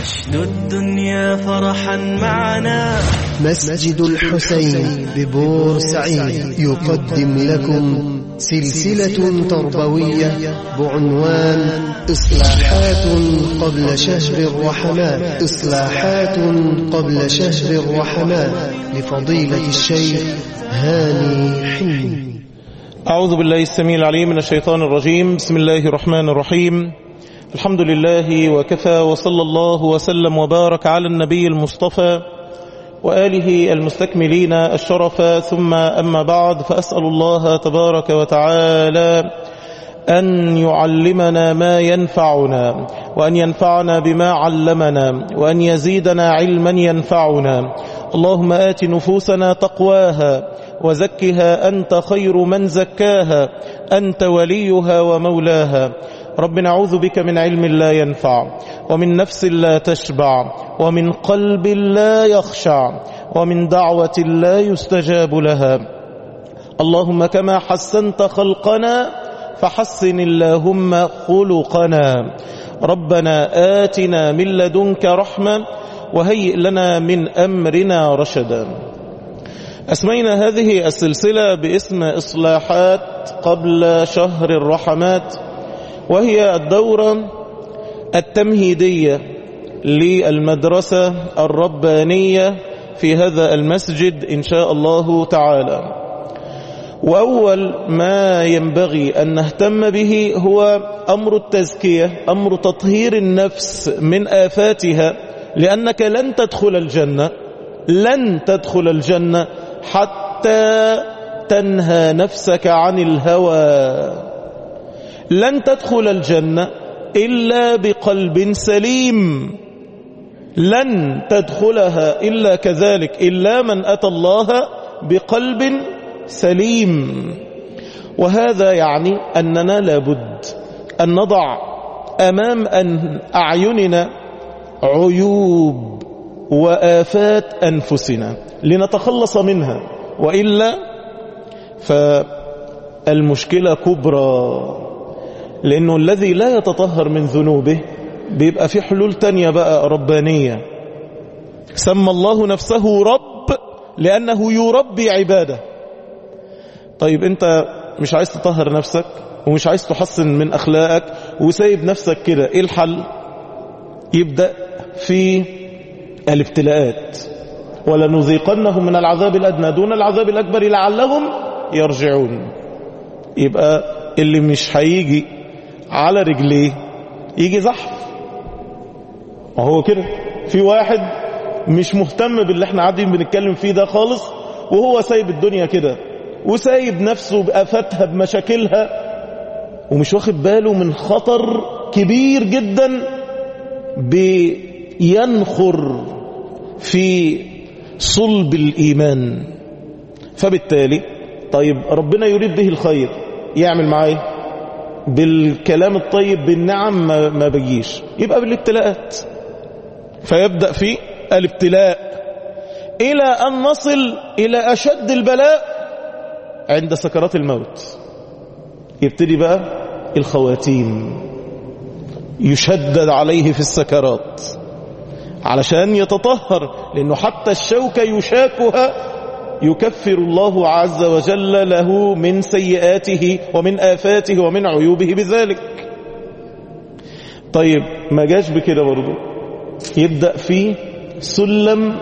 نشد الدنيا فرحا معنا مسجد الحسين ببورسعيد يقدم لكم سلسلة تربوية بعنوان إصلاحات قبل شهر الرحمات إصلاحات قبل شهر الرحمات لفضيلة الشيخ هاني حلمي أعوذ بالله السميع العليم من الشيطان الرجيم بسم الله الرحمن الرحيم الحمد لله وكفى وصلى الله وسلم وبارك على النبي المصطفى وآله المستكملين الشرف ثم أما بعد فأسأل الله تبارك وتعالى أن يعلمنا ما ينفعنا وأن ينفعنا بما علمنا وأن يزيدنا علما ينفعنا اللهم آت نفوسنا تقواها وزكها أنت خير من زكاها أنت وليها ومولاها رب نعوذ بك من علم لا ينفع ومن نفس لا تشبع ومن قلب لا يخشع ومن دعوة لا يستجاب لها اللهم كما حسنت خلقنا فحسن اللهم خلقنا ربنا آتنا من لدنك رحمة وهيئ لنا من أمرنا رشدا أسمينا هذه السلسلة باسم إصلاحات قبل شهر الرحمات وهي الدورة التمهيدية للمدرسة الربانية في هذا المسجد إن شاء الله تعالى وأول ما ينبغي أن نهتم به هو أمر التزكية أمر تطهير النفس من آفاتها لأنك لن تدخل الجنة لن تدخل الجنة حتى تنهى نفسك عن الهوى لن تدخل الجنة إلا بقلب سليم لن تدخلها إلا كذلك إلا من أتى الله بقلب سليم وهذا يعني أننا لابد أن نضع أمام أن أعيننا عيوب وآفات أنفسنا لنتخلص منها وإلا فالمشكلة كبرى لأنه الذي لا يتطهر من ذنوبه بيبقى في حلول تانية بقى ربانية سمى الله نفسه رب لأنه يربي عباده طيب أنت مش عايز تطهر نفسك ومش عايز تحسن من أخلاقك وسايب نفسك كده إيه الحل يبدأ في الابتلاءات ولنذيقنهم من العذاب الأدنى دون العذاب الأكبر لعلهم يرجعون يبقى اللي مش هيجي على رجليه يجي زحف وهو كده في واحد مش مهتم باللي احنا قاعدين بنتكلم فيه ده خالص وهو سايب الدنيا كده وسايب نفسه بآفاتها بمشاكلها ومش واخد باله من خطر كبير جدا بينخر في صلب الإيمان فبالتالي طيب ربنا يريد به الخير يعمل معاه بالكلام الطيب بالنعم ما بيجيش يبقى بالابتلاءات فيبدأ في الابتلاء إلى أن نصل إلى أشد البلاء عند سكرات الموت يبتدي بقى الخواتيم يشدد عليه في السكرات علشان يتطهر لأنه حتى الشوكة يشاكها يكفر الله عز وجل له من سيئاته ومن آفاته ومن عيوبه بذلك طيب ما جاش بكده برضو يبدأ في سلم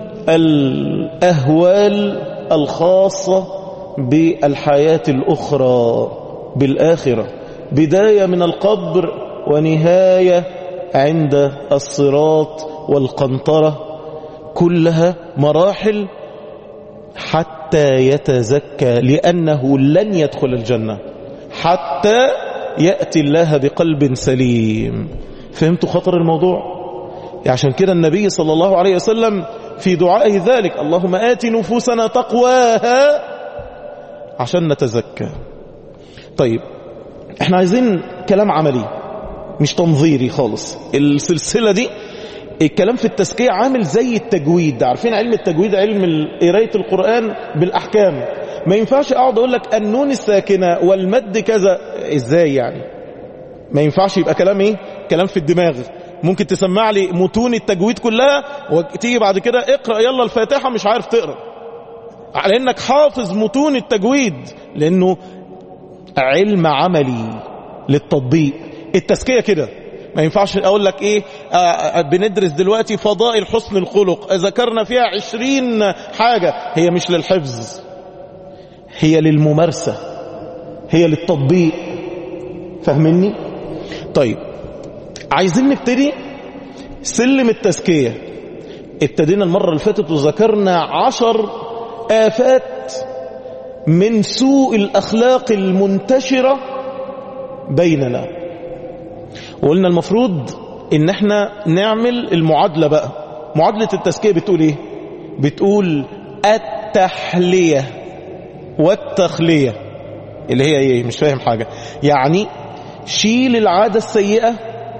الأهوال الخاصة بالحياة الأخرى بالآخرة بداية من القبر ونهاية عند الصراط والقنطرة كلها مراحل حتى يتزكى لأنه لن يدخل الجنة حتى يأتي الله بقلب سليم فهمتوا خطر الموضوع عشان كده النبي صلى الله عليه وسلم في دعائه ذلك اللهم آت نفوسنا تقواها عشان نتزكى طيب احنا عايزين كلام عملي مش تنظيري خالص السلسلة دي الكلام في التزكية عامل زي التجويد عارفين علم التجويد علم قراية القرآن بالأحكام ما ينفعش اقعد اقول لك النون الساكنة والمد كذا ازاي يعني ما ينفعش يبقى كلام ايه كلام في الدماغ ممكن تسمع لي متون التجويد كلها وتيجي بعد كده اقرأ يلا الفاتحة مش عارف تقرأ على انك حافظ متون التجويد لانه علم عملي للتطبيق التزكية كده ما ينفعش اقول لك ايه آه بندرس دلوقتي فضائل حسن الخلق ذكرنا فيها عشرين حاجة هي مش للحفظ هي للممارسة هي للتطبيق فاهمني طيب عايزين نبتدي سلم التزكية ابتدينا المرة اللي فاتت وذكرنا عشر آفات من سوء الأخلاق المنتشرة بيننا وقلنا المفروض ان احنا نعمل المعادلة بقى معادلة التزكية بتقول ايه بتقول التحلية والتخلية اللي هي ايه مش فاهم حاجة يعني شيل العادة السيئة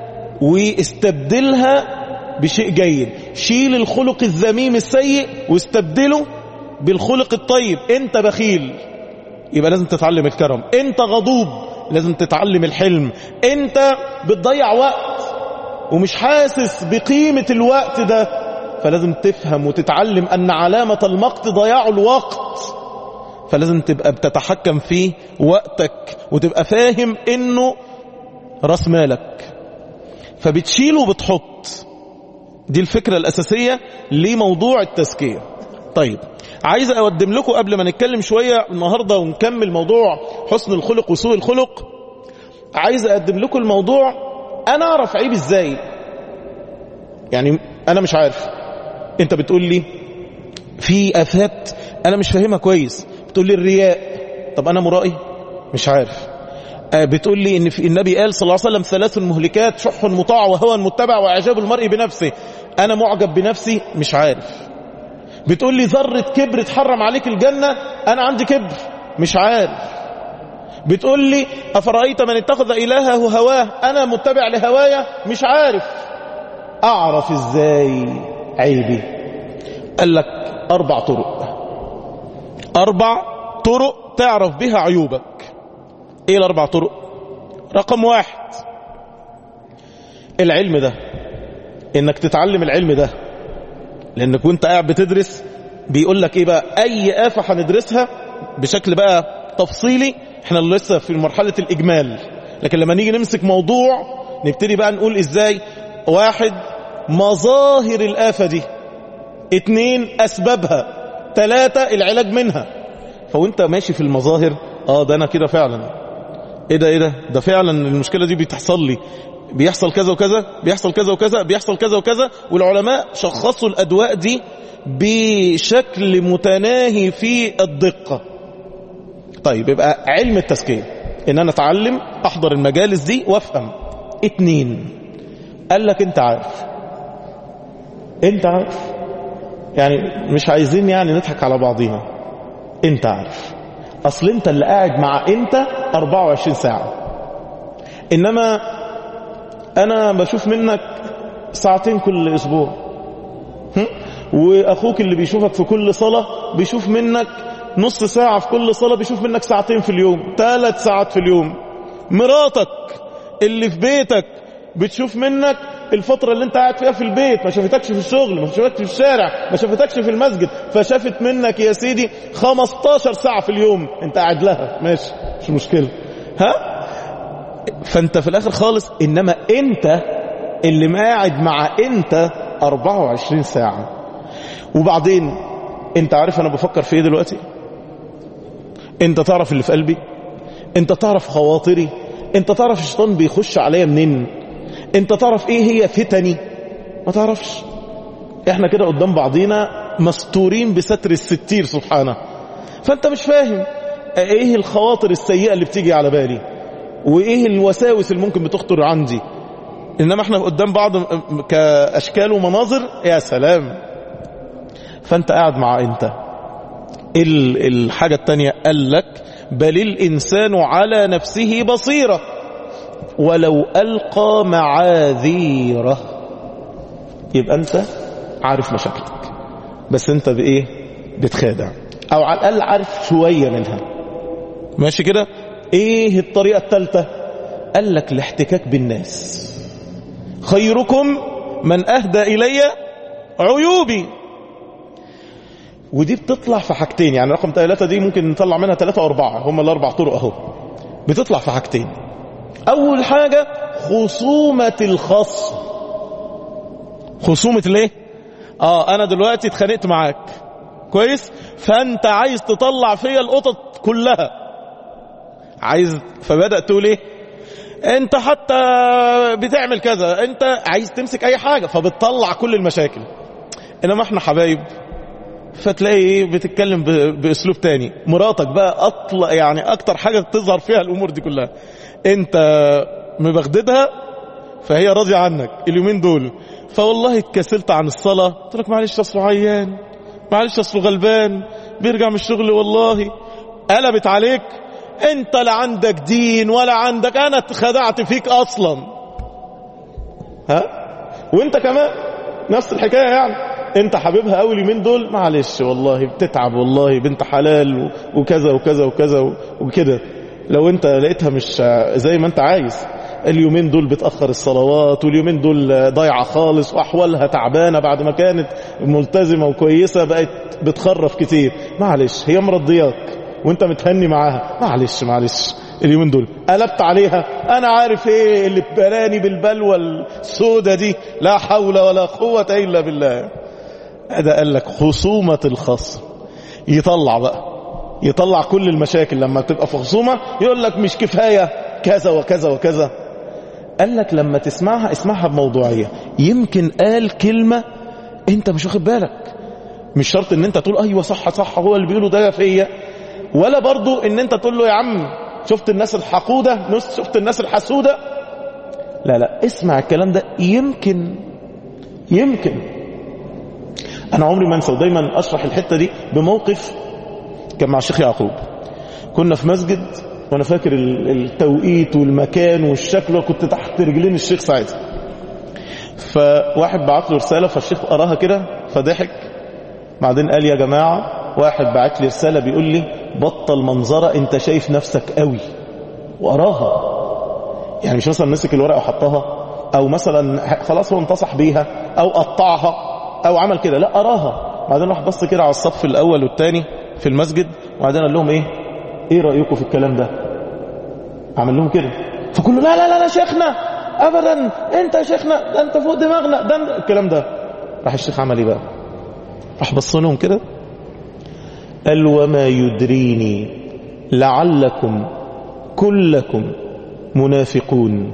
واستبدلها بشيء جيد شيل الخلق الذميم السيء واستبدله بالخلق الطيب انت بخيل يبقى لازم تتعلم الكرم انت غضوب لازم تتعلم الحلم انت بتضيع وقت ومش حاسس بقيمة الوقت ده فلازم تفهم وتتعلم ان علامة المقت ضياع الوقت فلازم تبقى بتتحكم في وقتك وتبقى فاهم انه راس مالك فبتشيل وبتحط دي الفكرة الأساسية لموضوع التزكية طيب عايز أقدم لكم قبل ما نتكلم شوية النهاردة ونكمل موضوع حسن الخلق وسوء الخلق عايز أقدم لكم الموضوع أنا أعرف عيب إزاي يعني أنا مش عارف أنت بتقول لي في آفات أنا مش فاهمها كويس بتقول لي الرياء طب أنا مرائي مش عارف بتقول لي ان في النبي قال صلى الله عليه وسلم ثلاث مهلكات شح مطاع وهوى متبع واعجاب المرء بنفسه انا معجب بنفسي مش عارف بتقول لي ذره كبر تحرم عليك الجنه انا عندي كبر مش عارف بتقول لي افرايت من اتخذ الهه هواه انا متبع لهوايا مش عارف اعرف ازاي عيبي قال لك اربع طرق اربع طرق تعرف بها عيوبك ايه الاربع طرق رقم واحد العلم ده انك تتعلم العلم ده لانك وانت قاعد بتدرس بيقول لك ايه بقى اي آفة هندرسها بشكل بقى تفصيلي احنا لسه في مرحلة الاجمال لكن لما نيجي نمسك موضوع نبتدي بقى نقول ازاي واحد مظاهر الآفة دي اتنين اسبابها ثلاثة العلاج منها فوانت ماشي في المظاهر اه ده انا كده فعلا ايه ده ايه ده ده فعلا المشكلة دي بتحصل لي بيحصل كذا وكذا بيحصل كذا وكذا بيحصل كذا وكذا والعلماء شخصوا الأدواء دي بشكل متناهي في الدقة طيب يبقى علم التزكية ان انا اتعلم احضر المجالس دي وافهم اتنين قال لك انت عارف انت عارف يعني مش عايزين يعني نضحك على بعضينا انت عارف اصل انت اللي قاعد مع انت 24 ساعة انما انا بشوف منك ساعتين كل اسبوع واخوك اللي بيشوفك في كل صلاة بيشوف منك نص ساعة في كل صلاة بيشوف منك ساعتين في اليوم ثلاث ساعات في اليوم مراتك اللي في بيتك بتشوف منك الفترة اللي انت قاعد فيها في البيت ما شافتكش في الشغل ما شافتكش في الشارع ما شافتكش في المسجد فشافت منك يا سيدي 15 ساعة في اليوم انت قاعد لها ماشي مش مشكلة ها فانت في الاخر خالص انما انت اللي قاعد مع انت 24 ساعة وبعدين انت عارف انا بفكر في ايه دلوقتي انت تعرف اللي في قلبي انت تعرف خواطري انت تعرف الشيطان بيخش عليا منين انت تعرف ايه هي فتني ما تعرفش احنا كده قدام بعضينا مستورين بستر الستير سبحانه فانت مش فاهم ايه الخواطر السيئة اللي بتيجي على بالي وايه الوساوس اللي ممكن بتخطر عندي انما احنا قدام بعض كاشكال ومناظر يا سلام فانت قاعد مع انت الحاجة التانية قال لك بل الإنسان على نفسه بصيرة ولو ألقى معاذيره يبقى أنت عارف مشاكلك بس أنت بإيه بتخادع أو على الأقل عارف شوية منها ماشي كده إيه الطريقة الثالثة قال لك الاحتكاك بالناس خيركم من أهدى إلي عيوبي ودي بتطلع في حاجتين يعني رقم ثلاثة دي ممكن نطلع منها ثلاثة وأربعة هم الأربع طرق أهو بتطلع في حاجتين أول حاجة خصومة الخصم خصومة ليه؟ آه أنا دلوقتي اتخانقت معاك كويس فأنت عايز تطلع فيا القطط كلها عايز فبدأ تقول ايه انت حتى بتعمل كذا انت عايز تمسك اي حاجة فبتطلع كل المشاكل انما احنا حبايب فتلاقي ايه بتتكلم ب- باسلوب تاني مراتك بقى اطلع يعني اكتر حاجة تظهر فيها الامور دي كلها انت مبغددها فهي راضية عنك اليومين دول فوالله اتكسلت عن الصلاة قلت لك معلش اصله عيان معلش اصله غلبان بيرجع من الشغل والله قلبت عليك انت لا عندك دين ولا عندك انا اتخدعت فيك اصلا ها وانت كمان نفس الحكايه يعني انت حبيبها قوي اليومين دول معلش والله بتتعب والله بنت حلال و- وكذا وكذا وكذا و- وكده لو انت لقيتها مش زي ما انت عايز اليومين دول بتأخر الصلوات واليومين دول ضايعة خالص وأحوالها تعبانة بعد ما كانت ملتزمة وكويسة بقت بتخرف كتير معلش هي مرضياك وانت متهني معاها معلش معلش اليومين دول قلبت عليها انا عارف ايه اللي بلاني بالبلوى السودة دي لا حول ولا قوة الا بالله ده قال لك خصومة الخصم يطلع بقى يطلع كل المشاكل لما تبقى في خصومة يقول لك مش كفاية كذا وكذا وكذا قال لك لما تسمعها اسمعها بموضوعية يمكن قال كلمة انت مش واخد بالك مش شرط ان انت تقول ايوه صح صح هو اللي بيقوله ده فيا ولا برضو ان انت تقول له يا عم شفت الناس الحقودة نص شفت الناس الحسودة لا لا اسمع الكلام ده يمكن يمكن انا عمري ما انسى ودايما اشرح الحتة دي بموقف كان مع الشيخ يعقوب كنا في مسجد وانا فاكر ال- التوقيت والمكان والشكل وكنت تحت رجلين الشيخ ساعتها فواحد بعت له رسالة فالشيخ قراها كده فضحك بعدين قال يا جماعة واحد بعت لي رسالة بيقول لي بطل منظرة انت شايف نفسك قوي وقراها يعني مش مثلا مسك الورقة وحطها او مثلا خلاص هو انتصح بيها او قطعها او عمل كده لا قراها بعدين راح بص كده على الصف الاول والثاني في المسجد وبعدين قال لهم ايه ايه رأيكم في الكلام ده عمل لهم كده فكله لا لا لا لا شيخنا ابدا انت يا شيخنا ده انت فوق دماغنا ده الكلام ده راح الشيخ عمل ايه بقى راح بص لهم كده قال وما يدريني لعلكم كلكم منافقون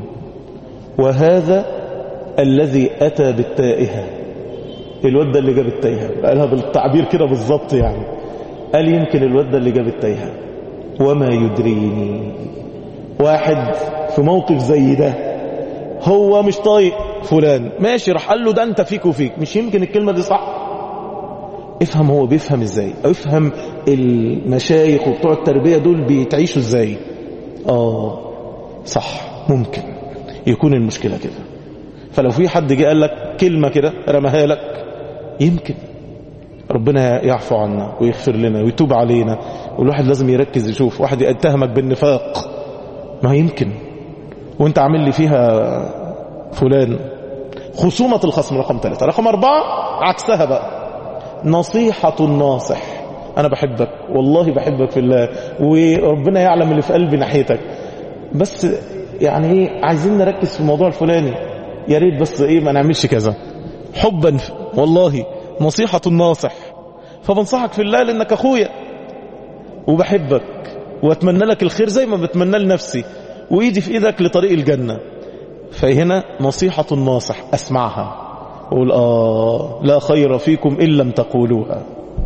وهذا الذي أتى بالتائهة الواد ده اللي جاب التائهة قالها بالتعبير كده بالظبط يعني قال يمكن الواد ده اللي جاب التائهة وما يدريني واحد في موقف زي ده هو مش طايق فلان ماشي راح قال له ده انت فيك وفيك مش يمكن الكلمة دي صح افهم هو بيفهم ازاي افهم المشايخ وبتوع التربية دول بيتعيشوا ازاي اه صح ممكن يكون المشكلة كده فلو في حد جه قال لك كلمة كده رماها لك يمكن ربنا يعفو عنا ويغفر لنا ويتوب علينا والواحد لازم يركز يشوف واحد يتهمك بالنفاق ما يمكن وانت عامل لي فيها فلان خصومة الخصم رقم ثلاثة رقم أربعة عكسها بقى نصيحة الناصح أنا بحبك والله بحبك في الله وربنا يعلم اللي في قلبي ناحيتك بس يعني ايه عايزين نركز في الموضوع الفلاني يا ريت بس ايه ما نعملش كذا حبا ف- والله نصيحة الناصح فبنصحك في الله لانك اخويا وبحبك واتمنى لك الخير زي ما بتمنى لنفسي وايدي في ايدك لطريق الجنة فهنا نصيحة الناصح اسمعها قول اه لا خير فيكم ان لم تقولوها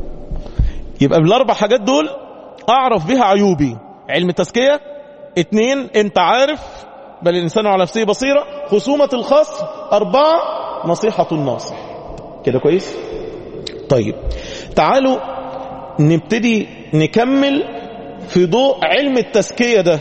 يبقى بالاربع حاجات دول اعرف بها عيوبي علم التزكية اتنين انت عارف بل الانسان على نفسه بصيرة خصومة الخصم اربعة نصيحة الناصح كده كويس طيب تعالوا نبتدي نكمل في ضوء علم التزكية ده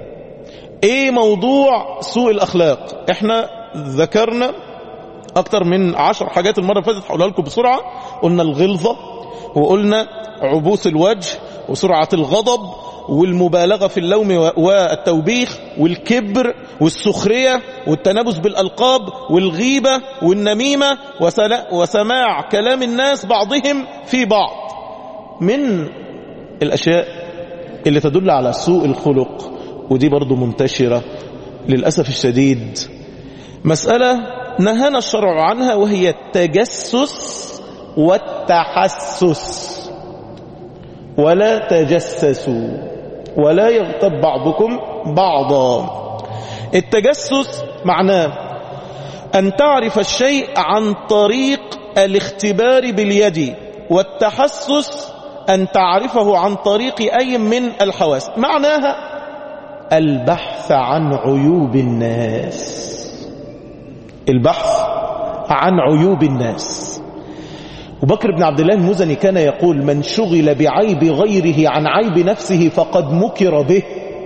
ايه موضوع سوء الاخلاق احنا ذكرنا اكتر من عشر حاجات المرة اللي فاتت هقولها لكم بسرعة قلنا الغلظة وقلنا عبوس الوجه وسرعة الغضب والمبالغة في اللوم والتوبيخ والكبر والسخرية والتنابس بالألقاب والغيبة والنميمة وسماع كلام الناس بعضهم في بعض من الأشياء اللي تدل على سوء الخلق ودي برضو منتشرة للأسف الشديد مسألة نهانا الشرع عنها وهي التجسس والتحسس ولا تجسسوا ولا يغتب بعضكم بعضا التجسس معناه أن تعرف الشيء عن طريق الاختبار باليد والتحسس أن تعرفه عن طريق أي من الحواس معناها البحث عن عيوب الناس البحث عن عيوب الناس وبكر بن عبد الله المزني كان يقول من شغل بعيب غيره عن عيب نفسه فقد مكر به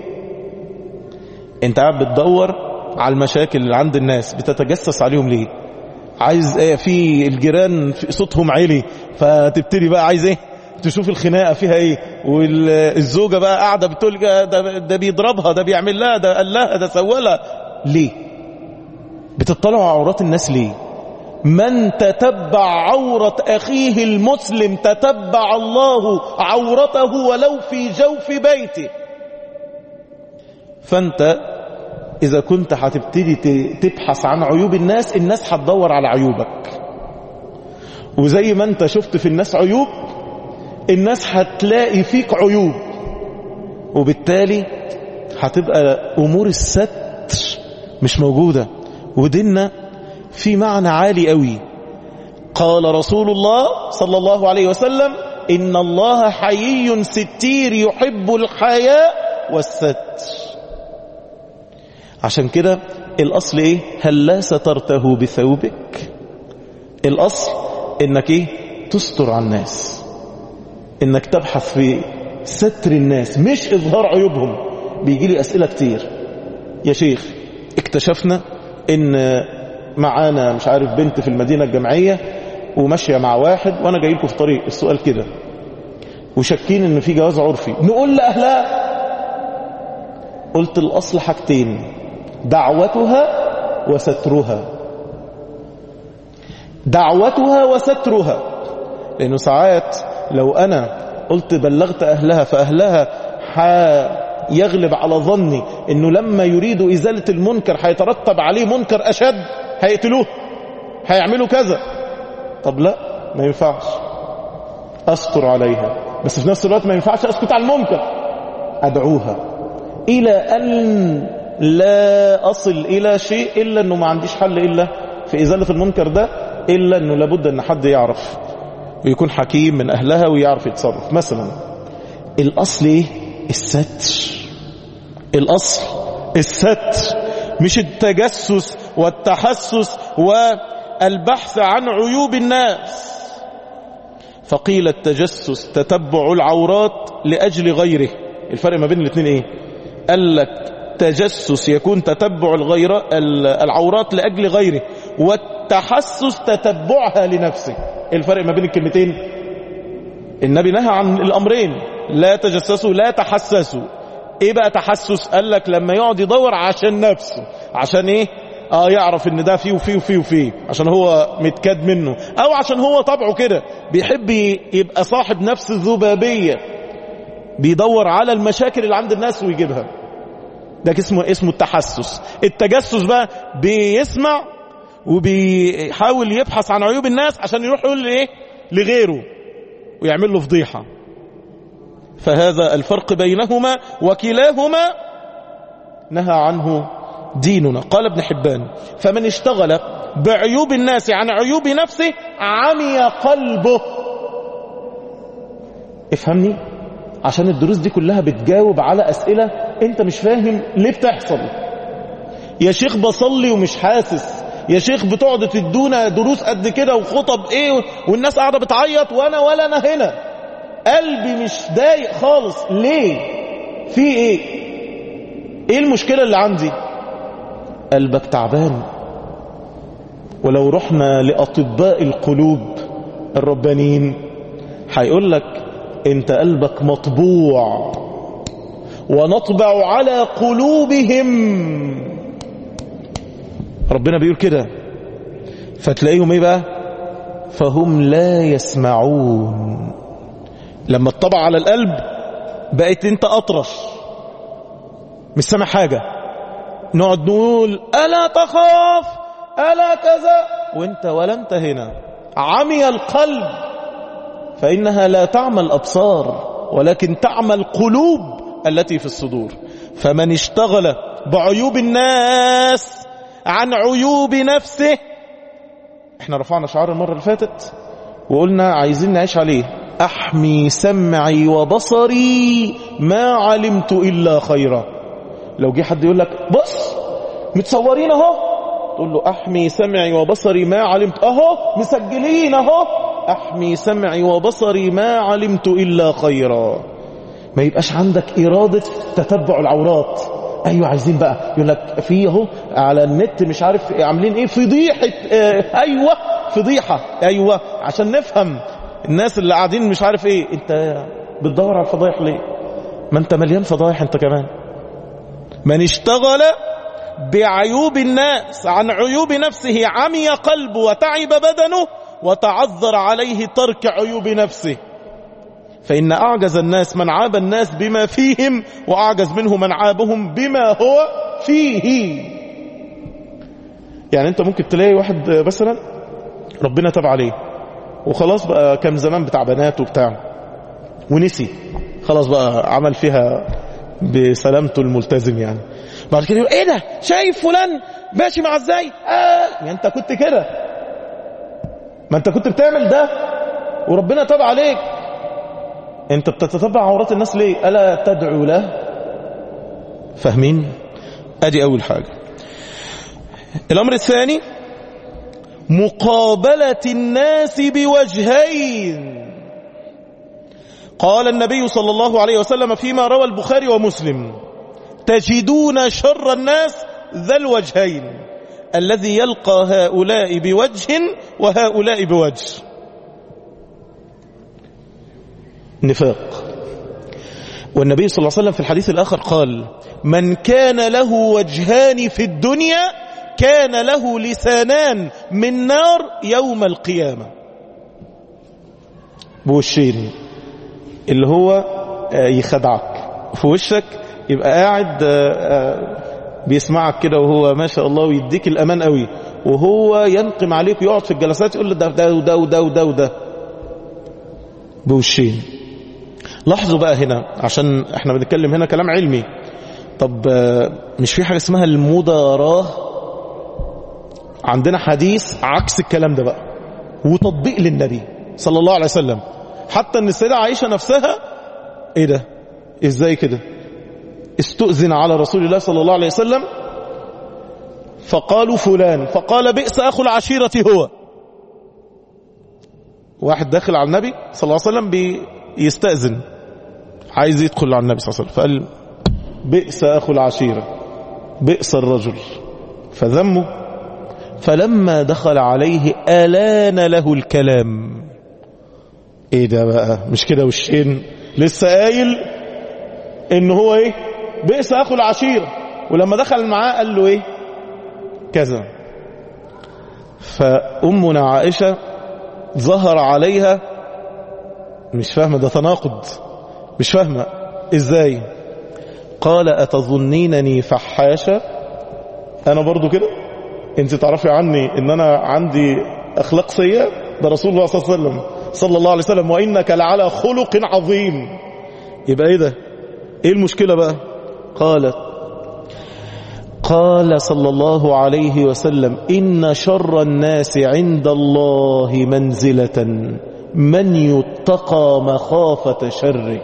انت قاعد بتدور على المشاكل اللي عند الناس بتتجسس عليهم ليه عايز ايه في الجيران في صوتهم عالي فتبتدي بقى عايز ايه تشوف الخناقه فيها ايه والزوجه بقى قاعده بتقول ده, ده بيضربها ده بيعمل لها ده قال لها ده سوى لها ليه بتطلعوا على عورات الناس ليه من تتبع عورة أخيه المسلم تتبع الله عورته ولو في جوف بيته فأنت إذا كنت هتبتدي تبحث عن عيوب الناس الناس هتدور على عيوبك وزي ما أنت شفت في الناس عيوب الناس هتلاقي فيك عيوب وبالتالي هتبقى أمور الستر مش موجودة وديننا في معنى عالي قوي قال رسول الله صلى الله عليه وسلم إن الله حيي ستير يحب الحياء والستر عشان كده الأصل إيه هل لا سترته بثوبك الأصل إنك إيه تستر على الناس إنك تبحث في ستر الناس مش إظهار عيوبهم بيجي لي أسئلة كتير يا شيخ اكتشفنا إن معانا مش عارف بنت في المدينة الجامعية وماشية مع واحد وانا جاي لكم في طريق السؤال كده وشاكين ان في جواز عرفي نقول لأهلها قلت الأصل حاجتين دعوتها وسترها دعوتها وسترها لأنه ساعات لو أنا قلت بلغت أهلها فأهلها يغلب على ظني أنه لما يريدوا إزالة المنكر هيترتب عليه منكر أشد هيقتلوه هيعملوا كذا طب لا ما ينفعش أستر عليها بس في نفس الوقت ما ينفعش أسكت على المنكر أدعوها إلى أن لا أصل إلى شيء إلا أنه ما عنديش حل إلا في إزالة المنكر ده إلا أنه لابد أن حد يعرف ويكون حكيم من أهلها ويعرف يتصرف مثلا الأصل إيه الستر الأصل الستر مش التجسس والتحسس والبحث عن عيوب الناس فقيل التجسس تتبع العورات لأجل غيره الفرق ما بين الاثنين ايه قال لك تجسس يكون تتبع الغير العورات لأجل غيره والتحسس تتبعها لنفسه الفرق ما بين الكلمتين النبي نهى عن الأمرين لا تجسسوا لا تحسسوا ايه بقى تحسس قال لك لما يقعد يدور عشان نفسه عشان ايه اه يعرف ان ده فيه وفيه وفيه وفيه عشان هو متكاد منه او عشان هو طبعه كده بيحب يبقى صاحب نفس الذبابية بيدور على المشاكل اللي عند الناس ويجيبها ده اسمه اسمه التحسس التجسس بقى بيسمع وبيحاول يبحث عن عيوب الناس عشان يروح يقول ايه لغيره ويعمل له فضيحه فهذا الفرق بينهما وكلاهما نهى عنه ديننا قال ابن حبان فمن اشتغل بعيوب الناس عن عيوب نفسه عمي قلبه افهمني عشان الدروس دي كلها بتجاوب على أسئلة انت مش فاهم ليه بتحصل يا شيخ بصلي ومش حاسس يا شيخ بتقعد تدونا دروس قد كده وخطب ايه والناس قاعدة بتعيط وانا ولا انا هنا قلبي مش ضايق خالص ليه في ايه ايه المشكلة اللي عندي قلبك تعبان ولو رحنا لأطباء القلوب الربانيين هيقول لك انت قلبك مطبوع ونطبع على قلوبهم ربنا بيقول كده فتلاقيهم ايه بقى فهم لا يسمعون لما الطبع على القلب بقيت انت اطرش مش سامع حاجة نقعد نقول ألا تخاف ألا كذا وانت ولا انت هنا عمي القلب فإنها لا تعمى الأبصار ولكن تعمى القلوب التي في الصدور فمن اشتغل بعيوب الناس عن عيوب نفسه احنا رفعنا شعار المرة اللي فاتت وقلنا عايزين نعيش عليه أحمي سمعي وبصري ما علمت إلا خيرا لو جه حد يقول لك بص متصورين اهو تقول له أحمي سمعي وبصري ما علمت أهو مسجلين أهو أحمي سمعي وبصري ما علمت إلا خيرا ما يبقاش عندك إرادة تتبع العورات ايوه عايزين بقى يقول لك في اهو على النت مش عارف عاملين ايه فضيحه اه ايوه فضيحه ايوه عشان نفهم الناس اللي قاعدين مش عارف ايه انت بتدور على الفضايح ليه ما انت مليان فضايح انت كمان من اشتغل بعيوب الناس عن عيوب نفسه عمي قلبه وتعب بدنه وتعذر عليه ترك عيوب نفسه فإن أعجز الناس من عاب الناس بما فيهم وأعجز منه من عابهم بما هو فيه يعني أنت ممكن تلاقي واحد مثلا ربنا تاب عليه وخلاص بقى كان زمان بتاع بنات وبتاع ونسي خلاص بقى عمل فيها بسلامته الملتزم يعني بعد كده يقول ايه ده شايف فلان ماشي مع ازاي اه يعني انت كنت كده ما انت كنت بتعمل ده وربنا تاب عليك انت بتتتبع عورات الناس ليه ألا تدعو له فاهمين ادي اول حاجة الامر الثاني مقابلة الناس بوجهين قال النبي صلى الله عليه وسلم فيما روى البخاري ومسلم تجدون شر الناس ذا الوجهين الذي يلقى هؤلاء بوجه وهؤلاء بوجه نفاق والنبي صلى الله عليه وسلم في الحديث الآخر قال من كان له وجهان في الدنيا كان له لسانان من نار يوم القيامة بوشين اللي هو يخدعك في وشك يبقى قاعد بيسمعك كده وهو ما شاء الله ويديك الأمان قوي وهو ينقم عليك ويقعد في الجلسات يقول له ده ده وده وده وده وده بوشين لاحظوا بقى هنا عشان احنا بنتكلم هنا كلام علمي طب مش في حاجة اسمها المداراة عندنا حديث عكس الكلام ده بقى وتطبيق للنبي صلى الله عليه وسلم حتى ان السيدة عائشة نفسها ايه ده ازاي كده استؤذن على رسول الله صلى الله عليه وسلم فقالوا فلان فقال بئس اخو العشيرة هو واحد داخل على النبي صلى الله عليه وسلم بيستأذن عايز يدخل على النبي صلى الله عليه وسلم فقال بئس أخو العشيرة بئس الرجل فذمه فلما دخل عليه ألان له الكلام ايه ده بقى مش كده وشين لسه قايل ان هو ايه بئس اخو العشيرة ولما دخل معاه قال له ايه كذا فأمنا عائشة ظهر عليها مش فاهمة ده تناقض مش فاهمة ازاي قال أتظنينني فحاشة أنا برضو كده انت تعرفي عني ان أنا عندي أخلاق سيئة ده رسول الله صلى الله عليه وسلم صلى الله عليه وسلم وإنك لعلى خلق عظيم يبقى ايه ده ايه المشكلة بقى قالت قال صلى الله عليه وسلم إن شر الناس عند الله منزلة من يتقى مخافة شره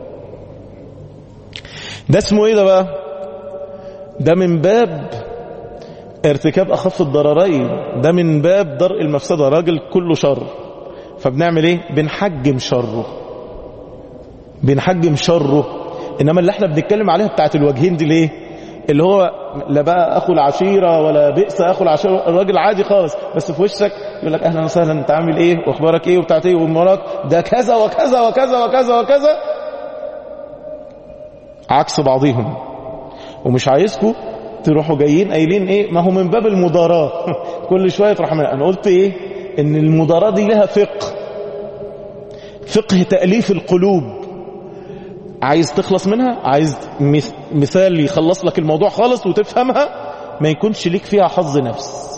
ده اسمه ايه ده بقى ده من باب ارتكاب أخف الضررين ده من باب درء المفسدة راجل كله شر فبنعمل ايه بنحجم شره بنحجم شره انما اللي احنا بنتكلم عليها بتاعت الوجهين دي ليه اللي هو لا بقى اخو العشيرة ولا بئس اخو العشيرة الراجل عادي خالص بس في وشك يقول لك اهلا وسهلا انت عامل ايه واخبارك ايه وبتاعت ايه ومرات ده كذا وكذا وكذا وكذا وكذا عكس بعضهم ومش عايزكم تروحوا جايين قايلين ايه ما هو من باب المداراة كل شوية تروح عامل- انا قلت ايه ان المداراة دي لها فقه فقه تأليف القلوب عايز تخلص منها عايز مث- مثال يخلص لك الموضوع خالص وتفهمها ما يكونش ليك فيها حظ نفس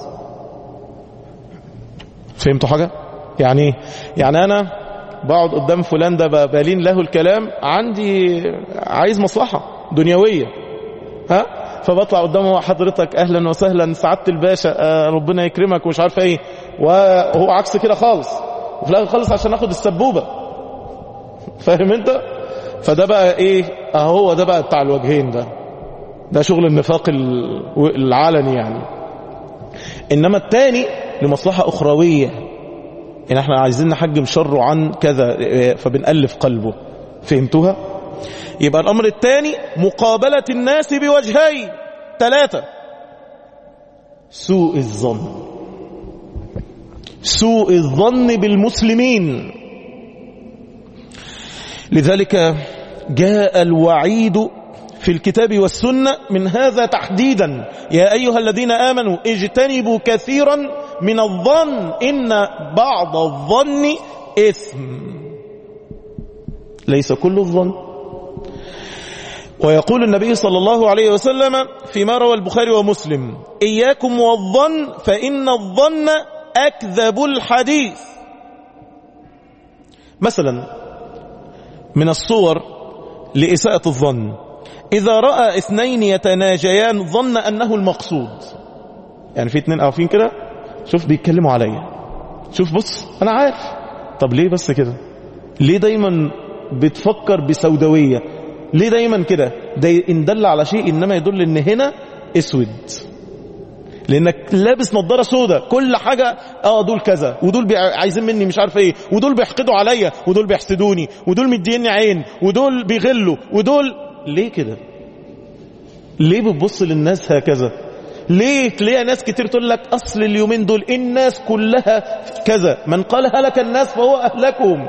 فهمتوا حاجة يعني إيه؟ يعني انا بقعد قدام فلان ده ب- بالين له الكلام عندي عايز مصلحة دنيوية ها فبطلع قدامه حضرتك اهلا وسهلا سعاده الباشا آه ربنا يكرمك ومش عارف ايه وهو عكس كده خالص وفي الاخر خالص عشان اخد السبوبه فاهم انت فده بقى ايه اهو ده بقى بتاع الوجهين ده ده شغل النفاق ال- العلني يعني انما التاني لمصلحه اخرويه ان احنا عايزين نحجم شره عن كذا آه، فبنألف قلبه فهمتوها يبقى الأمر الثاني مقابلة الناس بوجهين ثلاثة سوء الظن سوء الظن بالمسلمين لذلك جاء الوعيد في الكتاب والسنة من هذا تحديدا يا أيها الذين آمنوا اجتنبوا كثيرا من الظن إن بعض الظن إثم ليس كل الظن ويقول النبي صلى الله عليه وسلم فيما روى البخاري ومسلم إياكم والظن فإن الظن أكذب الحديث مثلا من الصور لإساءة الظن إذا رأى اثنين يتناجيان ظن أنه المقصود يعني في اتنين قاعدين كده شوف بيتكلموا عليا شوف بص أنا عارف طب ليه بس كده ليه دايما بتفكر بسوداوية ليه دايما كده ده إن دل على شيء إنما يدل إن هنا اسود لانك لابس نظاره سودة كل حاجه اه دول كذا ودول بيع- عايزين مني مش عارف ايه ودول بيحقدوا عليا ودول بيحسدوني ودول مديني عين ودول بيغلوا ودول ليه كده ليه بتبص للناس هكذا ليه تلاقي ناس كتير تقول لك اصل اليومين دول الناس كلها كذا من قال هلك الناس فهو اهلكهم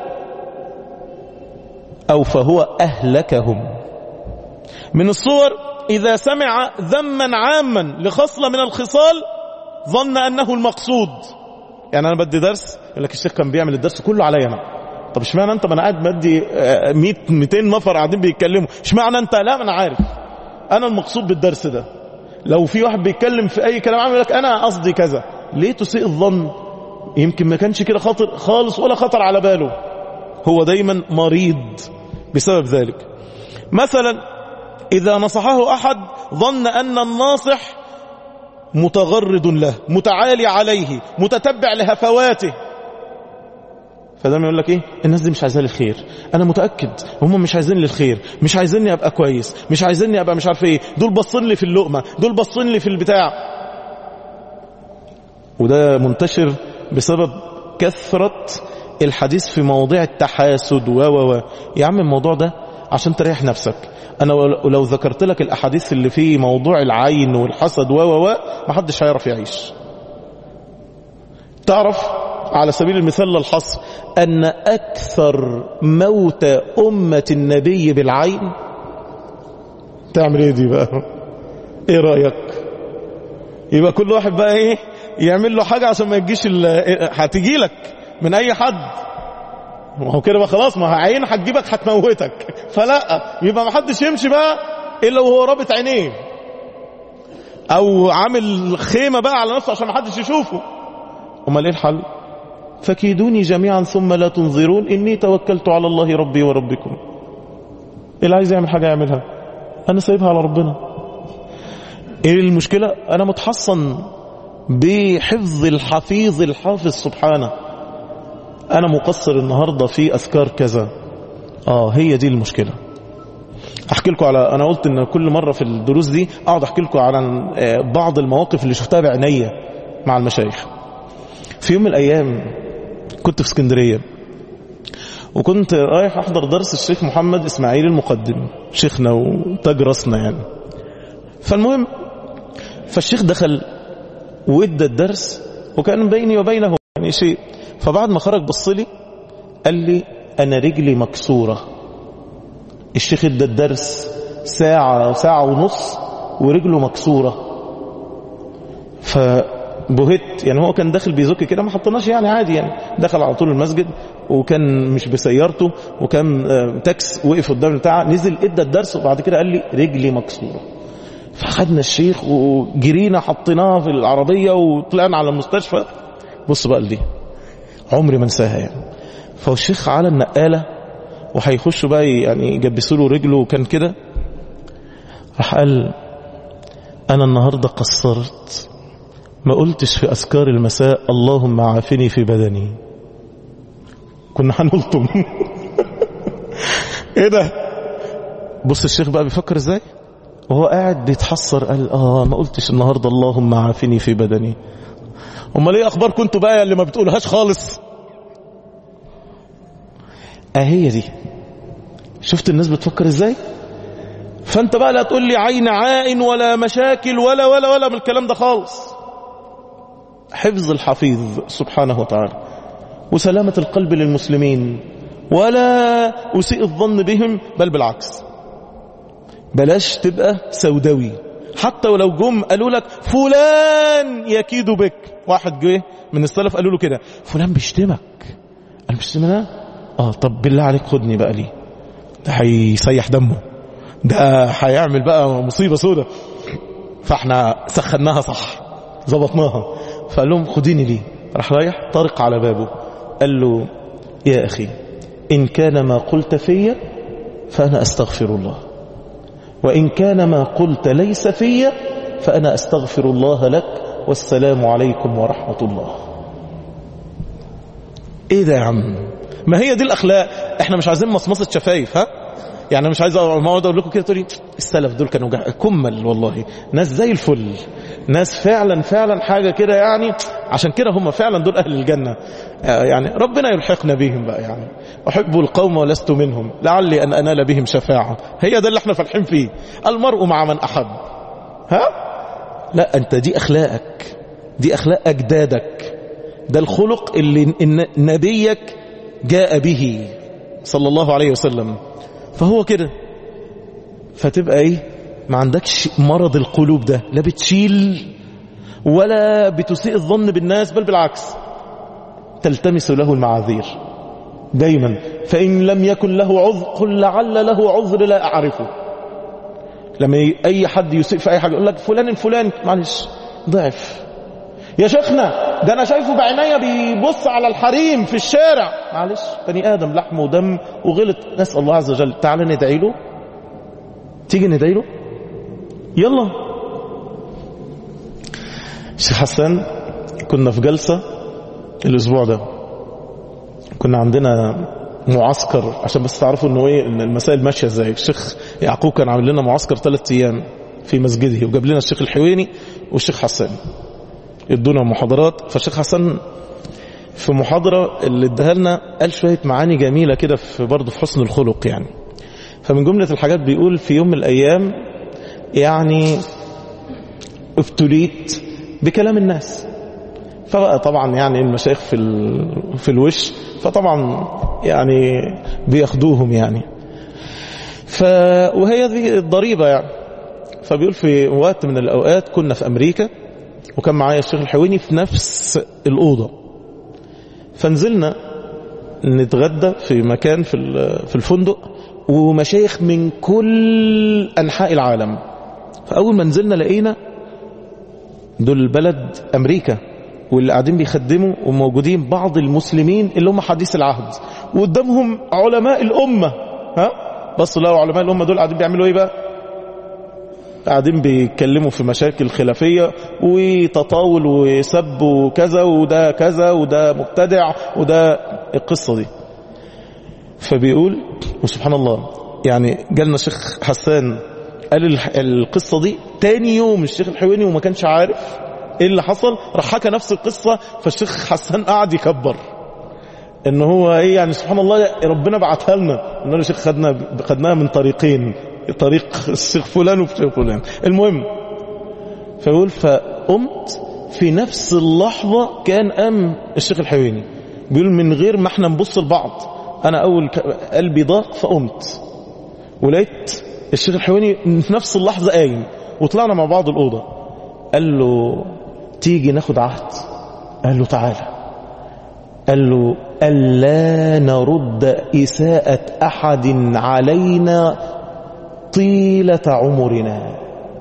او فهو اهلكهم من الصور إذا سمع ذما عاما لخصلة من الخصال ظن أنه المقصود يعني أنا بدي درس يقول لك الشيخ كان بيعمل الدرس كله عليا أنا طب اشمعنى أنت ما أنا قاعد بدي آه، 100 200 نفر قاعدين بيتكلموا اشمعنى أنت لا ما أنا عارف أنا المقصود بالدرس ده لو في واحد بيتكلم في أي كلام عام يقول لك أنا قصدي كذا ليه تسيء الظن يمكن ما كانش كده خاطر خالص ولا خطر على باله هو دايما مريض بسبب ذلك مثلا إذا نصحه أحد ظن أن الناصح متغرد له متعالي عليه متتبع لهفواته فده يقول لك ايه الناس دي مش عايزاه لي الخير انا متاكد هم مش عايزين لي الخير مش عايزيني ابقى كويس مش عايزيني ابقى مش عارف ايه دول باصين لي في اللقمه دول باصين لي في البتاع وده منتشر بسبب كثره الحديث في مواضيع التحاسد و و و يا عم الموضوع ده عشان تريح نفسك انا ولو لو ذكرت لك الاحاديث اللي في موضوع العين والحسد و و و ما حدش هيعرف يعيش تعرف على سبيل المثال للحصر أن أكثر موت أمة النبي بالعين تعمل ايه دي بقى ايه رأيك يبقى كل واحد بقى ايه يعمل له حاجة عشان ما يجيش ال- هتجي لك من اي حد ما هو كده بقى خلاص ما هي عين هتجيبك هتموتك فلا يبقى ما حدش يمشي بقى الا وهو رابط عينيه او عامل خيمة بقى على نفسه عشان ما حدش يشوفه امال ايه الحل فكيدوني جميعا ثم لا تنظرون اني توكلت على الله ربي وربكم اللي عايز يعمل حاجة يعملها انا سايبها على ربنا ايه المشكلة انا متحصن بحفظ الحفيظ الحافظ سبحانه انا مقصر النهاردة في اذكار كذا اه هي دي المشكلة احكي لكم على انا قلت ان كل مرة في الدروس دي اقعد احكي لكم على آه، بعض المواقف اللي شفتها بعينيا مع المشايخ في يوم من الايام كنت في اسكندرية وكنت رايح احضر درس الشيخ محمد اسماعيل المقدم شيخنا وتاج راسنا يعني فالمهم فالشيخ دخل وادى الدرس وكان بيني وبينه يعني شيء فبعد ما خرج بص لي قال لي انا رجلي مكسوره الشيخ ادى الدرس ساعة ساعة ونص ورجله مكسورة فبهت يعني هو كان داخل بيزك كده ما حطناش يعني عادي يعني دخل على طول المسجد وكان مش بسيارته وكان آه، تاكس وقف قدام بتاعه نزل ادى الدرس وبعد كده قال لي رجلي مكسوره فخدنا الشيخ وجرينا حطيناه في العربيه وطلعنا على المستشفى بص بقى دي عمري ما انساها يعني فالشيخ على النقاله وهيخشوا بقى يعني يجبسوا له رجله وكان كده راح قال انا النهارده قصرت ما قلتش في اذكار المساء اللهم عافني في بدني كنا هنلطم ايه ده بص الشيخ بقى بيفكر ازاي وهو قاعد بيتحسر قال اه ما قلتش النهارده اللهم عافني في بدني امال ايه اخباركم انتوا بقى اللي ما بتقولهاش خالص اهي دي شفت الناس بتفكر ازاي فانت بقى لا تقول لي عين عائن ولا مشاكل ولا ولا ولا من الكلام ده خالص حفظ الحفيظ سبحانه وتعالى وسلامة القلب للمسلمين ولا أسيء الظن بهم بل بالعكس بلاش تبقى سوداوي حتى ولو جم قالوا لك فلان يكيد بك واحد جه من السلف قالوا له كده فلان بيشتمك قال بيشتمنا اه طب بالله عليك خدني بقى ليه ده هيسيح دمه ده هيعمل بقى مصيبة سودة فاحنا سخناها صح ظبطناها فقال لهم خديني ليه راح رايح طارق على بابه قال له يا أخي إن كان ما قلت في فأنا أستغفر الله وإن كان ما قلت ليس في فأنا أستغفر الله لك والسلام عليكم ورحمة الله ايه ده يا عم ما هي دي الاخلاق احنا مش عايزين مصمصه شفايف ها يعني مش عايز ما اقعد اقول لكم كده تقولي السلف دول كانوا جا- كمل والله ناس زي الفل ناس فعلا فعلا حاجه كده يعني عشان كده هم فعلا دول اهل الجنه آه يعني ربنا يلحقنا بهم بقى يعني احب القوم ولست منهم لعلي ان انال بهم شفاعه هي ده اللي احنا فالحين فيه المرء مع من احب ها لا انت دي اخلاقك دي اخلاق اجدادك ده الخلق اللي إن نبيك جاء به صلى الله عليه وسلم فهو كده فتبقى ايه ما عندكش مرض القلوب ده لا بتشيل ولا بتسيء الظن بالناس بل بالعكس تلتمس له المعاذير دايما فإن لم يكن له عذر قل لعل له عذر لا أعرفه لما ي- أي حد يسيء في أي حاجة يقول لك فلان الفلاني معلش ضعف يا شيخنا ده انا شايفه بعينيا بيبص على الحريم في الشارع معلش بني ادم لحم ودم وغلط نسال الله عز وجل تعالى ندعي له تيجي ندعي له يلا شيخ حسان كنا في جلسه الاسبوع ده كنا عندنا معسكر عشان بس تعرفوا انه ايه إن المسائل ماشيه ازاي الشيخ يعقوب كان عامل لنا معسكر ثلاث ايام في مسجده وجاب لنا الشيخ الحويني والشيخ حسان يدونا محاضرات فالشيخ حسن في محاضرة اللي اداها لنا قال شوية معاني جميلة كده في برضه في حسن الخلق يعني فمن جملة الحاجات بيقول في يوم من الأيام يعني ابتليت بكلام الناس فبقى طبعا يعني المشايخ في ال... في الوش فطبعا يعني بياخدوهم يعني ف وهي دي الضريبة يعني فبيقول في وقت من الأوقات كنا في أمريكا وكان معايا الشيخ الحويني في نفس الأوضة فنزلنا نتغدى في مكان في ال- في الفندق ومشايخ من كل أنحاء العالم فأول ما نزلنا لقينا دول بلد أمريكا واللي قاعدين بيخدموا وموجودين بعض المسلمين اللي هم حديث العهد وقدامهم علماء الأمة ها بصوا لقوا علماء الأمة دول قاعدين بيعملوا إيه بقى قاعدين بيتكلموا في مشاكل خلافية وتطاول وسب وكذا وده كذا وده مبتدع وده القصة دي فبيقول وسبحان الله يعني جالنا الشيخ حسان قال الح- القصة دي تاني يوم الشيخ الحويني وما كانش عارف ايه اللي حصل راح حكى نفس القصة فالشيخ حسان قعد يكبر ان هو ايه يعني سبحان الله ربنا بعتها لنا ان له شيخ خدنا خدناها من طريقين طريق الشيخ فلان والشيخ فلان المهم فيقول فقمت في نفس اللحظة كان قام الشيخ الحويني بيقول من غير ما احنا نبص لبعض انا اول ك- قلبي ضاق فقمت ولقيت الشيخ الحويني في نفس اللحظة قايم وطلعنا مع بعض الأوضة قال له تيجي ناخد عهد قال له تعالى قال له ألا نرد إساءة أحد علينا طيلة عمرنا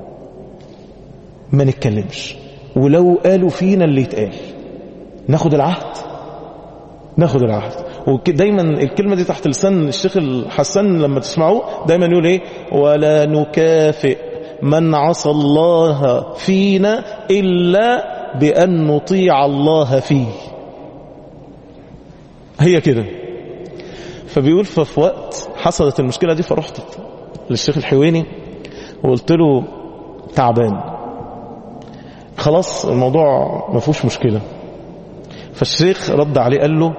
ما نتكلمش ولو قالوا فينا اللي يتقال ناخد العهد ناخد العهد ودايما الكلمة دي تحت لسان الشيخ الحسن لما تسمعوه دايما يقول ايه ولا نكافئ من عصى الله فينا إلا بأن نطيع الله فيه هي كده فبيقول ففي وقت حصلت المشكلة دي فرحت للشيخ الحويني وقلت له تعبان خلاص الموضوع ما فيهوش مشكلة فالشيخ رد عليه قال له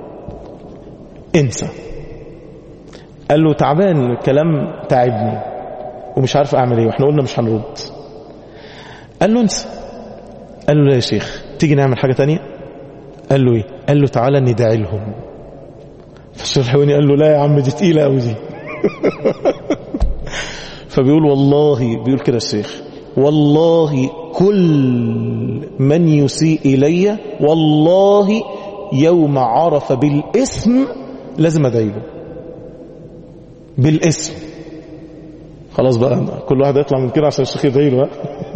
انسى قال له تعبان الكلام تعبني ومش عارف اعمل ايه واحنا قلنا مش هنرد قال له انسى قال له لا يا شيخ تيجي نعمل حاجة تانية قال له ايه قال له تعالى ندعي لهم فالشيخ الحويني قال له لا يا عم دي تقيلة قوي دي فبيقول والله بيقول كده الشيخ والله كل من يسيء إلي والله يوم عرف بالاسم لازم أدعي له بالاسم خلاص بقى كل واحد يطلع من كده عشان الشيخ يدعي له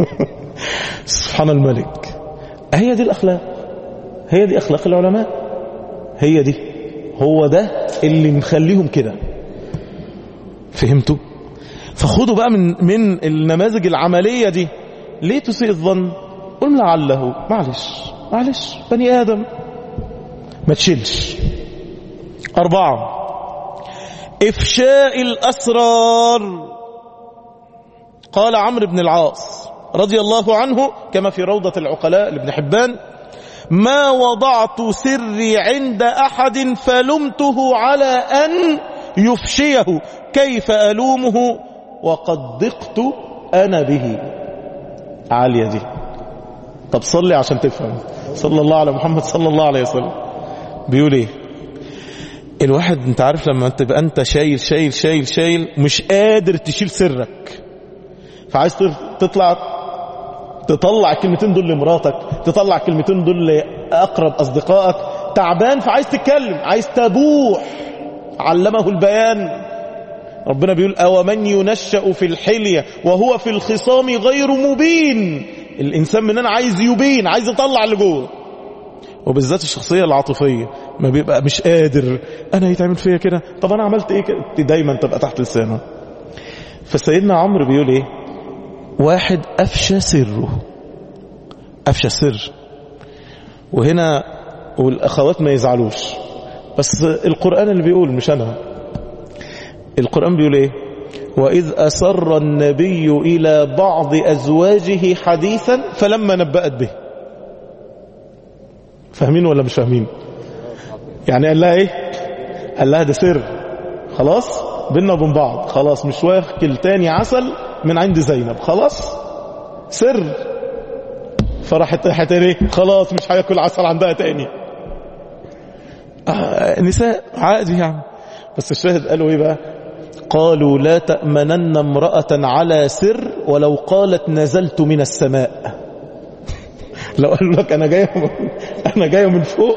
سبحان الملك هي دي الأخلاق هي دي أخلاق العلماء هي دي هو ده اللي مخليهم كده فهمتوا فخدوا بقى من من النماذج العملية دي ليه تسيء الظن قل لعله معلش معلش بني آدم ما تشيلش أربعة إفشاء الأسرار قال عمرو بن العاص رضي الله عنه كما في روضة العقلاء لابن حبان ما وضعت سري عند أحد فلمته على أن يفشيه كيف ألومه وقد ضقت أنا به عالية دي طب صلي عشان تفهم صلى الله على محمد صلى الله عليه وسلم بيقول ايه الواحد انت عارف لما تبقى انت شايل شايل شايل شايل مش قادر تشيل سرك فعايز تطلع تطلع الكلمتين دول لمراتك تطلع الكلمتين دول لأقرب أصدقائك تعبان فعايز تتكلم عايز تبوح علمه البيان ربنا بيقول أو من ينشأ في الحلية وهو في الخصام غير مبين الإنسان مننا عايز يبين عايز يطلع اللي جوه وبالذات الشخصية العاطفية ما بيبقى مش قادر أنا يتعمل فيا كده طب أنا عملت إيه كده دايما تبقى تحت لسانه فسيدنا عمرو بيقول إيه واحد أفشى سره أفشى سر وهنا والأخوات ما يزعلوش بس القرآن اللي بيقول مش أنا القرآن بيقول إيه وإذ أسر النبي إلى بعض أزواجه حديثا فلما نبأت به فاهمين ولا مش فاهمين يعني قال لها إيه قال لها ده سر خلاص بينا وبين بعض خلاص مش واكل تاني عسل من عند زينب خلاص سر فراحت راحت ايه خلاص مش هياكل عسل عندها تاني آه نساء عادي يعني بس الشاهد قالوا ايه بقى قالوا لا تأمنن امرأة على سر ولو قالت نزلت من السماء لو قالوا لك انا جاي انا جاي من فوق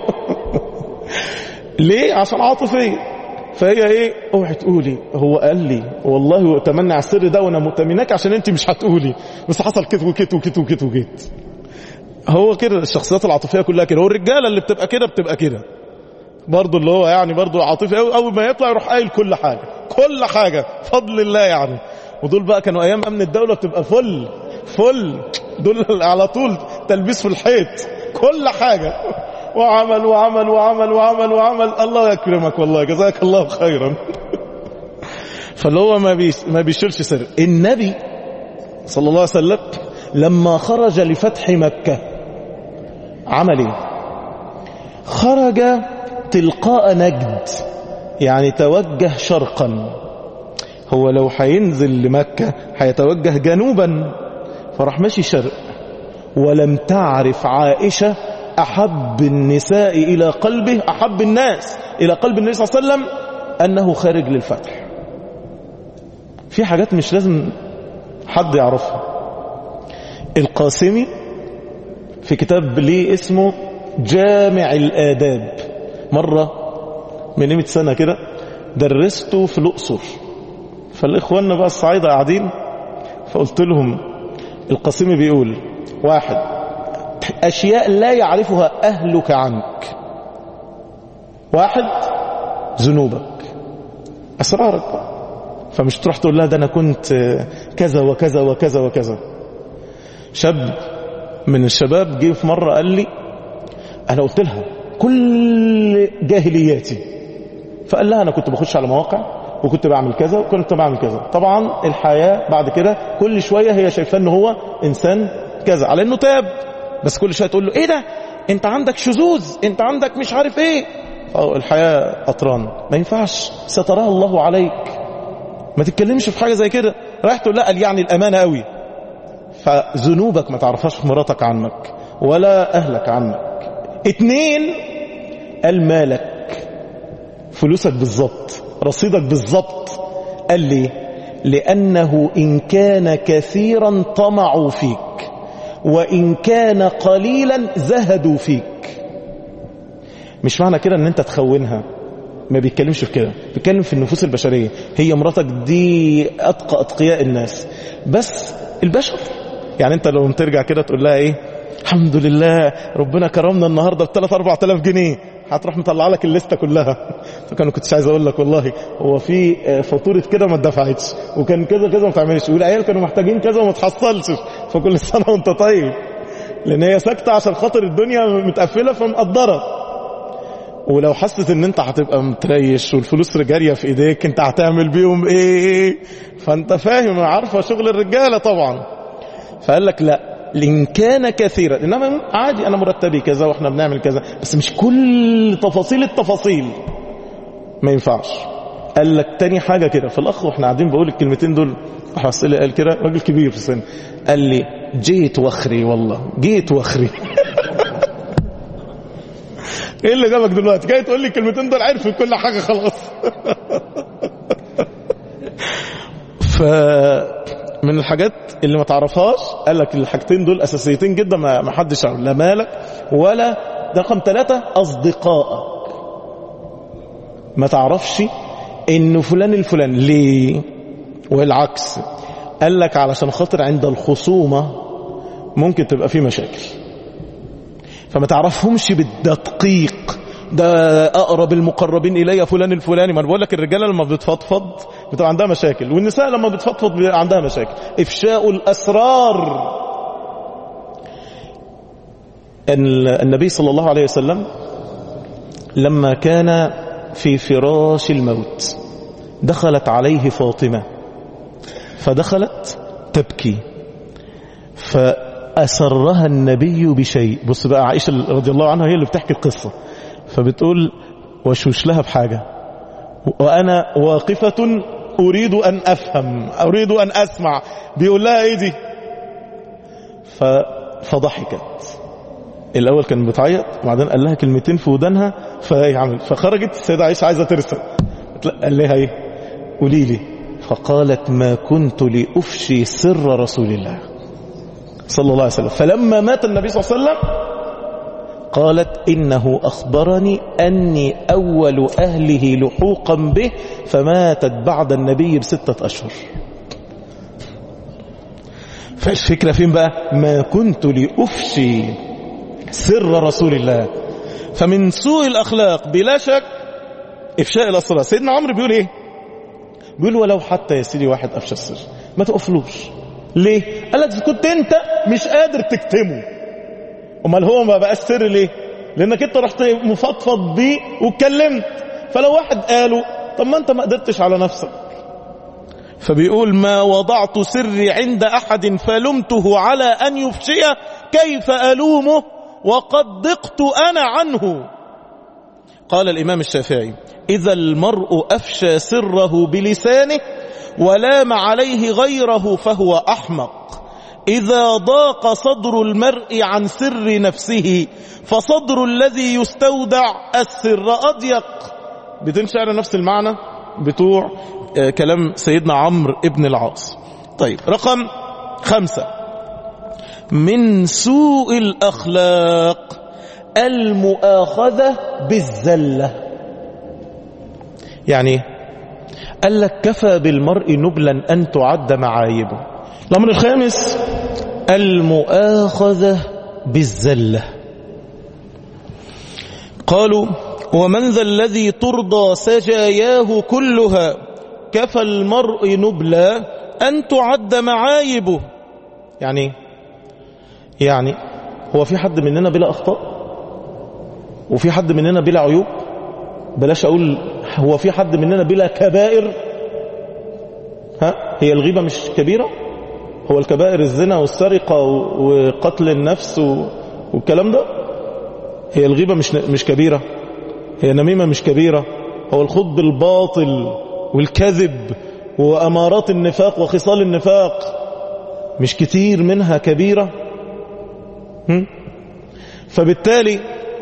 ليه عشان عاطفيه فهي ايه اوعي تقولي هو قال لي والله اتمنى على السر ده وانا مؤتمناك عشان انت مش هتقولي بس حصل كده وكده وكده وكده وكده هو كده الشخصيات العاطفيه كلها كده هو الرجاله اللي بتبقى كده بتبقى كده برضه اللي هو يعني برضه عاطفي قوي اول ما يطلع يروح قايل كل حاجه كل حاجه فضل الله يعني ودول بقى كانوا ايام امن الدوله بتبقى فل فل دول على طول تلبيس في الحيط كل حاجه وعمل وعمل وعمل وعمل وعمل الله يكرمك والله جزاك الله خيرا فاللي هو ما بيش ما بيشيلش سر النبي صلى الله عليه وسلم لما خرج لفتح مكة عمل ايه خرج تلقاء نجد يعني توجه شرقا هو لو هينزل لمكة هيتوجه جنوبا فراح ماشي شرق ولم تعرف عائشة أحب النساء إلى قلبه أحب الناس إلى قلب النبي صلى الله عليه وسلم أنه خارج للفتح في حاجات مش لازم حد يعرفها القاسمي في كتاب ليه اسمه جامع الآداب مرة من قيمة سنة كده درسته في الأقصر فالإخواننا بقى الصعايدة قاعدين فقلت لهم القاسمي بيقول واحد أشياء لا يعرفها أهلك عنك واحد ذنوبك أسرارك بقى فمش تروح تقول لها ده أنا كنت كذا وكذا وكذا وكذا شاب من الشباب جه في مرة قال لي أنا قلت لها كل جاهلياتي فقال لها أنا كنت بخش على مواقع وكنت بعمل كذا وكنت بعمل كذا طبعا الحياة بعد كده كل شوية هي شايفاه ان هو إنسان كذا على أنه تاب بس كل شوية تقول له إيه ده أنت عندك شذوذ أنت عندك مش عارف إيه الحياة أطران ما ينفعش ستراه الله عليك ما تتكلمش في حاجة زي كده رايح تقول لا قال يعني الأمانة قوي فذنوبك ما تعرفهاش في مراتك عنك ولا أهلك عنك اتنين قال مالك فلوسك بالظبط رصيدك بالظبط قال لي لأنه إن كان كثيرا طمعوا فيك وإن كان قليلا زهدوا فيك مش معنى كده ان انت تخونها ما بيتكلمش في كده بيتكلم في النفوس البشرية هي مراتك دي أتقى أتقياء الناس بس البشر يعني انت لو ترجع كده تقول لها ايه الحمد لله ربنا كرمنا النهاردة بثلاث أربع تلاف جنيه هتروح مطلع لك الليسته كلها فكان كنتش عايز اقول لك والله هو في فاتوره كده ما اتدفعتش وكان كذا كذا ما تعملش والعيال كانوا محتاجين كذا وما تحصلش فكل سنه وانت طيب لان هي ساكته عشان خاطر الدنيا متقفله فمقدره ولو حست ان انت هتبقى متريش والفلوس جاريه في ايديك انت هتعمل بيهم ايه فانت فاهم عارفه شغل الرجاله طبعا فقال لك لا لإن كان كثيرا إنما عادي أنا مرتبي كذا وإحنا بنعمل كذا بس مش كل تفاصيل التفاصيل ما ينفعش قال لك تاني حاجة كده في الأخ وإحنا قاعدين بقول الكلمتين دول أحس لي قال كده راجل كبير في السن قال لي جيت وخري والله جيت وخري ايه اللي جابك دلوقتي جاي تقول لي الكلمتين دول عرف كل حاجة خلاص ف من الحاجات اللي ما تعرفهاش قال لك الحاجتين دول اساسيتين جدا ما حدش يعرف لا مالك ولا ده رقم ثلاثة اصدقائك ما تعرفش انه فلان الفلان ليه والعكس قال لك علشان خاطر عند الخصومة ممكن تبقى في مشاكل فما تعرفهمش بالتدقيق ده اقرب المقربين الي فلان الفلاني ما انا بقول لك الرجاله لما بتفضفض بتبقى عندها مشاكل والنساء لما بتفضفض بيبقى عندها مشاكل افشاء الاسرار النبي صلى الله عليه وسلم لما كان في فراش الموت دخلت عليه فاطمه فدخلت تبكي فأسرها النبي بشيء بص بقى عائشة رضي الله عنها هي اللي بتحكي القصة فبتقول وشوش لها بحاجة وأنا واقفة أريد أن أفهم أريد أن أسمع بيقول لها إيه دي فضحكت الأول كان بتعيط وبعدين قال لها كلمتين في ودانها فيعمل فخرجت السيدة عائشة عايزة ترسل قال لها إيه قولي لي فقالت ما كنت لأفشي سر رسول الله صلى الله عليه وسلم فلما مات النبي صلى الله عليه وسلم قالت إنه أخبرني أني أول أهله لحوقا به فماتت بعد النبي بستة أشهر فالفكرة فين بقى ما كنت لأفشي سر رسول الله فمن سوء الأخلاق بلا شك إفشاء الأسرار سيدنا عمرو بيقول إيه بيقول ولو حتى يا سيدي واحد أفشى السر ما تقفلوش ليه قال لك كنت انت مش قادر تكتمه امال هو ما بقاش سر ليه لانك انت رحت مفضفض بيه واتكلمت فلو واحد قاله طب ما انت ما قدرتش على نفسك فبيقول ما وضعت سري عند احد فلمته على ان يفشيه كيف الومه وقد ضقت انا عنه قال الامام الشافعي اذا المرء افشى سره بلسانه ولام عليه غيره فهو احمق اذا ضاق صدر المرء عن سر نفسه فصدر الذي يستودع السر اضيق بتنشعر نفس المعنى بتوع آه، كلام سيدنا عمرو ابن العاص طيب رقم خمسة من سوء الأخلاق المؤاخذة بالزلة يعني إيه؟ قال لك كفى بالمرء نبلا أن تعد معايبه الأمر الخامس المؤاخذة بالزلة قالوا ومن ذا الذي ترضى سجاياه كلها كفى المرء نبلا أن تعد معايبه يعني إيه؟ يعني هو في حد مننا بلا أخطاء وفي حد مننا بلا عيوب بلاش أقول هو في حد مننا بلا كبائر ها هي الغيبة مش كبيرة هو الكبائر الزنا والسرقة وقتل النفس والكلام ده هي الغيبة مش مش كبيرة هي النميمة مش كبيرة هو الخوض بالباطل والكذب وأمارات النفاق وخصال النفاق مش كتير منها كبيرة هم؟ فبالتالي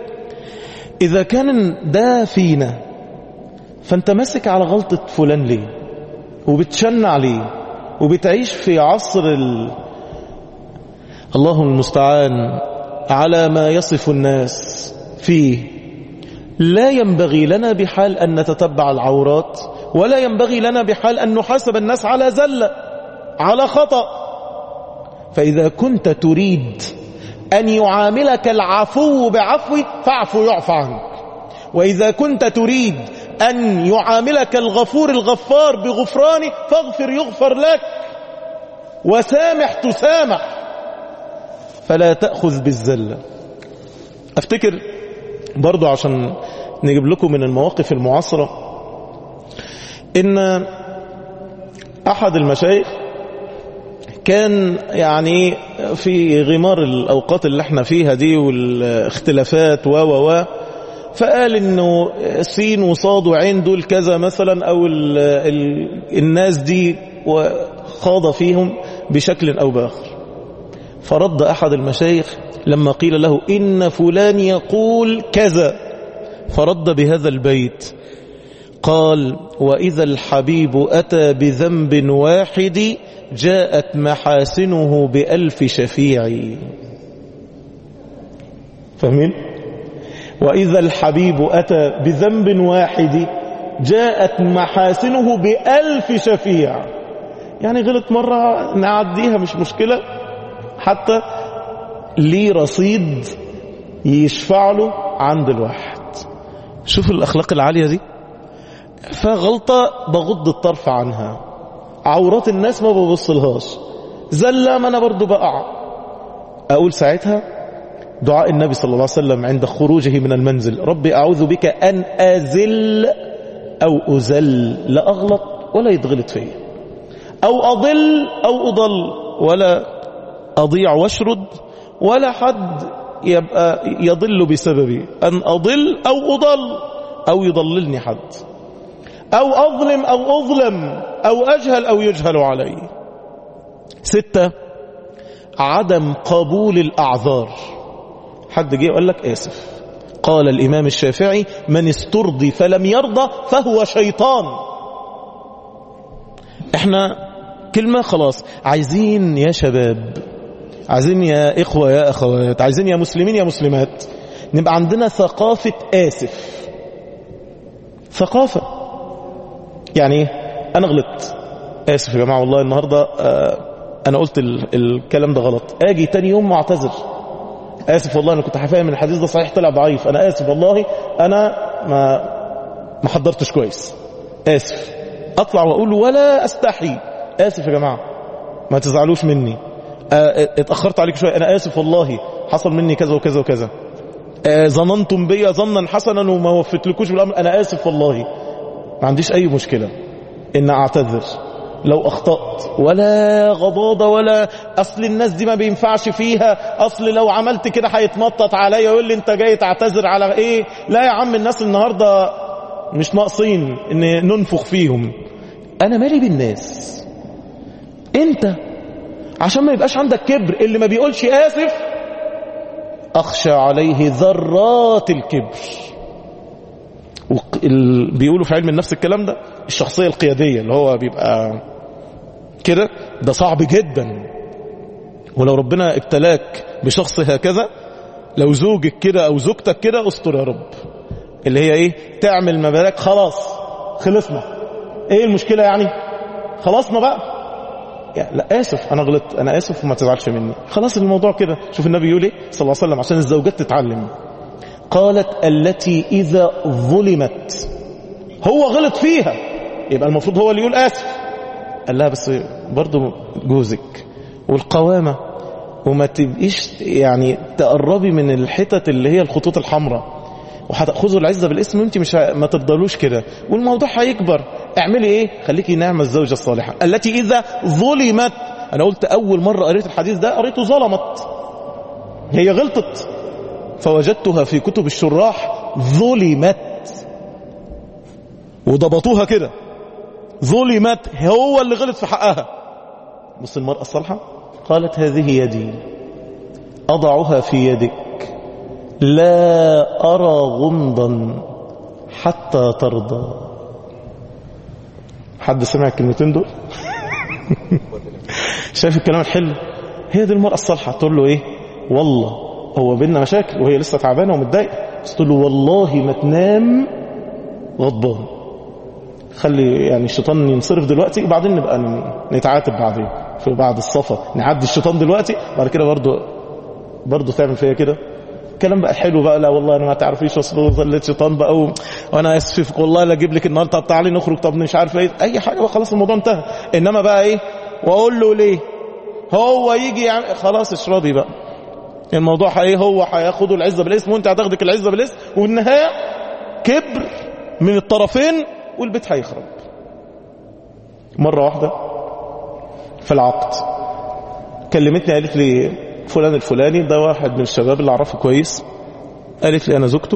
إذا كان ده فينا فأنت ماسك على غلطة فلان ليه وبتشن عليه وبتعيش في عصر ال... الله المستعان على ما يصف الناس فيه لا ينبغي لنا بحال أن نتتبع العورات ولا ينبغي لنا بحال أن نحاسب الناس على زلة على خطأ فإذا كنت تريد أن يعاملك العفو بعفو فاعفو يعفى عنك وإذا كنت تريد أن يعاملك الغفور الغفار بغفرانه فاغفر يغفر لك وسامح تسامح فلا تأخذ بالزلة أفتكر برضو عشان نجيب لكم من المواقف المعاصرة إن أحد المشايخ كان يعني في غمار الأوقات اللي احنا فيها دي والاختلافات و و و فقال انه سين وصاد وعين دول كذا مثلا او ال ال الناس دي وخاض فيهم بشكل او باخر فرد احد المشايخ لما قيل له ان فلان يقول كذا فرد بهذا البيت قال واذا الحبيب اتى بذنب واحد جاءت محاسنه بألف شفيع فاهمين وإذا الحبيب أتى بذنب واحد جاءت محاسنه بألف شفيع يعني غلط مرة نعديها مش مشكلة حتى ليه رصيد يشفع له عند الواحد شوف الأخلاق العالية دي فغلطة بغض الطرف عنها عورات الناس ما ببصلهاش زلة ما أنا برضو بقع أقول ساعتها دعاء النبي صلى الله عليه وسلم عند خروجه من المنزل ربي أعوذ بك أن أزل أو أزل لا أغلط ولا يتغلط فيا أو أضل أو أضل ولا أضيع واشرد ولا حد يبقى يضل بسببي أن أضل أو أضل أو يضللني حد أو أظلم أو أظلم أو أجهل أو يجهل علي ستة عدم قبول الأعذار حد جه وقال لك آسف قال الإمام الشافعي من استرضي فلم يرضى فهو شيطان احنا كلمة خلاص عايزين يا شباب عايزين يا إخوة يا أخوات عايزين يا مسلمين يا مسلمات نبقى عندنا ثقافة آسف ثقافة يعني ايه انا غلطت اسف يا جماعه والله النهارده آه انا قلت ال الكلام ده غلط اجي تاني يوم معتذر اسف والله انا كنت هفهم ان الحديث ده صحيح طلع ضعيف انا اسف والله انا ما ما حضرتش كويس اسف اطلع واقول ولا استحي اسف يا جماعه ما تزعلوش مني آه اتاخرت عليك شويه انا اسف والله حصل مني كذا وكذا وكذا آه ظننتم بي ظنا حسنا وما وفتلكوش بالامر انا اسف والله ما عنديش أي مشكلة إن أعتذر لو أخطأت ولا غضاضة ولا أصل الناس دي ما بينفعش فيها أصل لو عملت كده هيتنطط عليا يقول لي أنت جاي تعتذر على إيه لا يا عم الناس النهاردة مش ناقصين إن ننفخ فيهم أنا مالي بالناس أنت عشان ما يبقاش عندك كبر اللي ما بيقولش آسف أخشى عليه ذرات الكبر وال- بيقولوا في علم النفس الكلام ده الشخصية القيادية اللي هو بيبقى كده ده صعب جدا ولو ربنا ابتلاك بشخص هكذا لو زوجك كده او زوجتك كده استر يا رب اللي هي ايه تعمل ما بالك خلاص خلصنا ايه المشكلة يعني خلصنا بقى يعني لا اسف انا غلطت انا اسف وما تزعلش مني خلاص الموضوع كده شوف النبي يقول ايه صلى الله عليه وسلم عشان الزوجات تتعلم قالت التي اذا ظلمت هو غلط فيها يبقى المفروض هو اللي يقول اسف قال لها بس برضه جوزك والقوامة وما تبقيش يعني تقربي من الحتت اللي هي الخطوط الحمراء وهتاخذوا العزه بالاسم وانت مش ه- ما تفضلوش كده والموضوع هيكبر اعملي ايه خليكي نعمه الزوجه الصالحه التي اذا ظلمت انا قلت اول مره قريت الحديث ده قريته ظلمت هي غلطت فوجدتها في كتب الشراح ظلمت وضبطوها كده ظلمت هو اللي غلط في حقها بص المرأة الصالحة قالت هذه يدي أضعها في يدك لا أرى غمضا حتى ترضى حد سمع الكلمتين دول شايف الكلام الحلو هي دي المرأة الصالحة تقول له ايه والله هو بينا مشاكل وهي لسه تعبانة ومتضايقة بس تقول له والله ما تنام غضبان خلي يعني الشيطان ينصرف دلوقتي وبعدين نبقى نتعاتب بعدين في بعد الصفا نعدي الشيطان دلوقتي بعد كده برضه برضه تعمل فيا كده كلام بقى حلو بقى لا والله انا ما تعرفيش اصل ظلت شيطان بقى و... وانا اسف والله لا اجيب لك النهارده طب تعالي نخرج طب مش عارف ايه اي حاجه بقى خلاص الموضوع انتهى انما بقى ايه واقول له ليه هو يجي يعني خلاص اشربي بقى الموضوع ايه هو هياخدوا العزه بالاسم وانت هتاخدك العزه بالاسم والنهايه كبر من الطرفين والبيت هيخرب مره واحده في العقد كلمتني قالت لي فلان الفلاني ده واحد من الشباب اللي اعرفه كويس قالت لي انا زوجته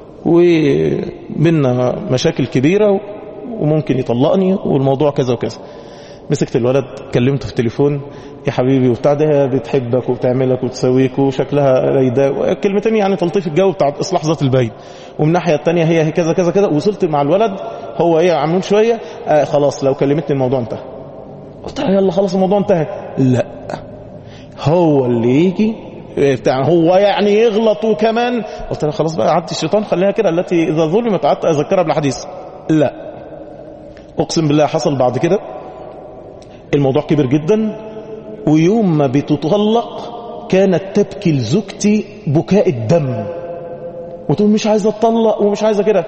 وبينا مشاكل كبيره وممكن يطلقني والموضوع كذا وكذا مسكت الولد كلمته في التليفون يا حبيبي وبتاع ده بتحبك وبتعملك وتسويك وشكلها رايدة كلمتين يعني تلطيف الجو بتاع اصلاح ذات البين ومن الناحيه الثانيه هي كذا كذا كذا وصلت مع الولد هو ايه عملون شويه آه خلاص لو كلمتني الموضوع انتهى قلت لها يلا خلاص الموضوع انتهى لا هو اللي يجي بتاع هو يعني يغلط وكمان قلت لها خلاص بقى عدي الشيطان خليها كده التي اذا ظلمت قعدت اذكرها بالحديث لا اقسم بالله حصل بعد كده الموضوع كبر جدا ويوم ما بتطلق كانت تبكي لزوجتي بكاء الدم وتقول مش عايزه اتطلق ومش عايزه كده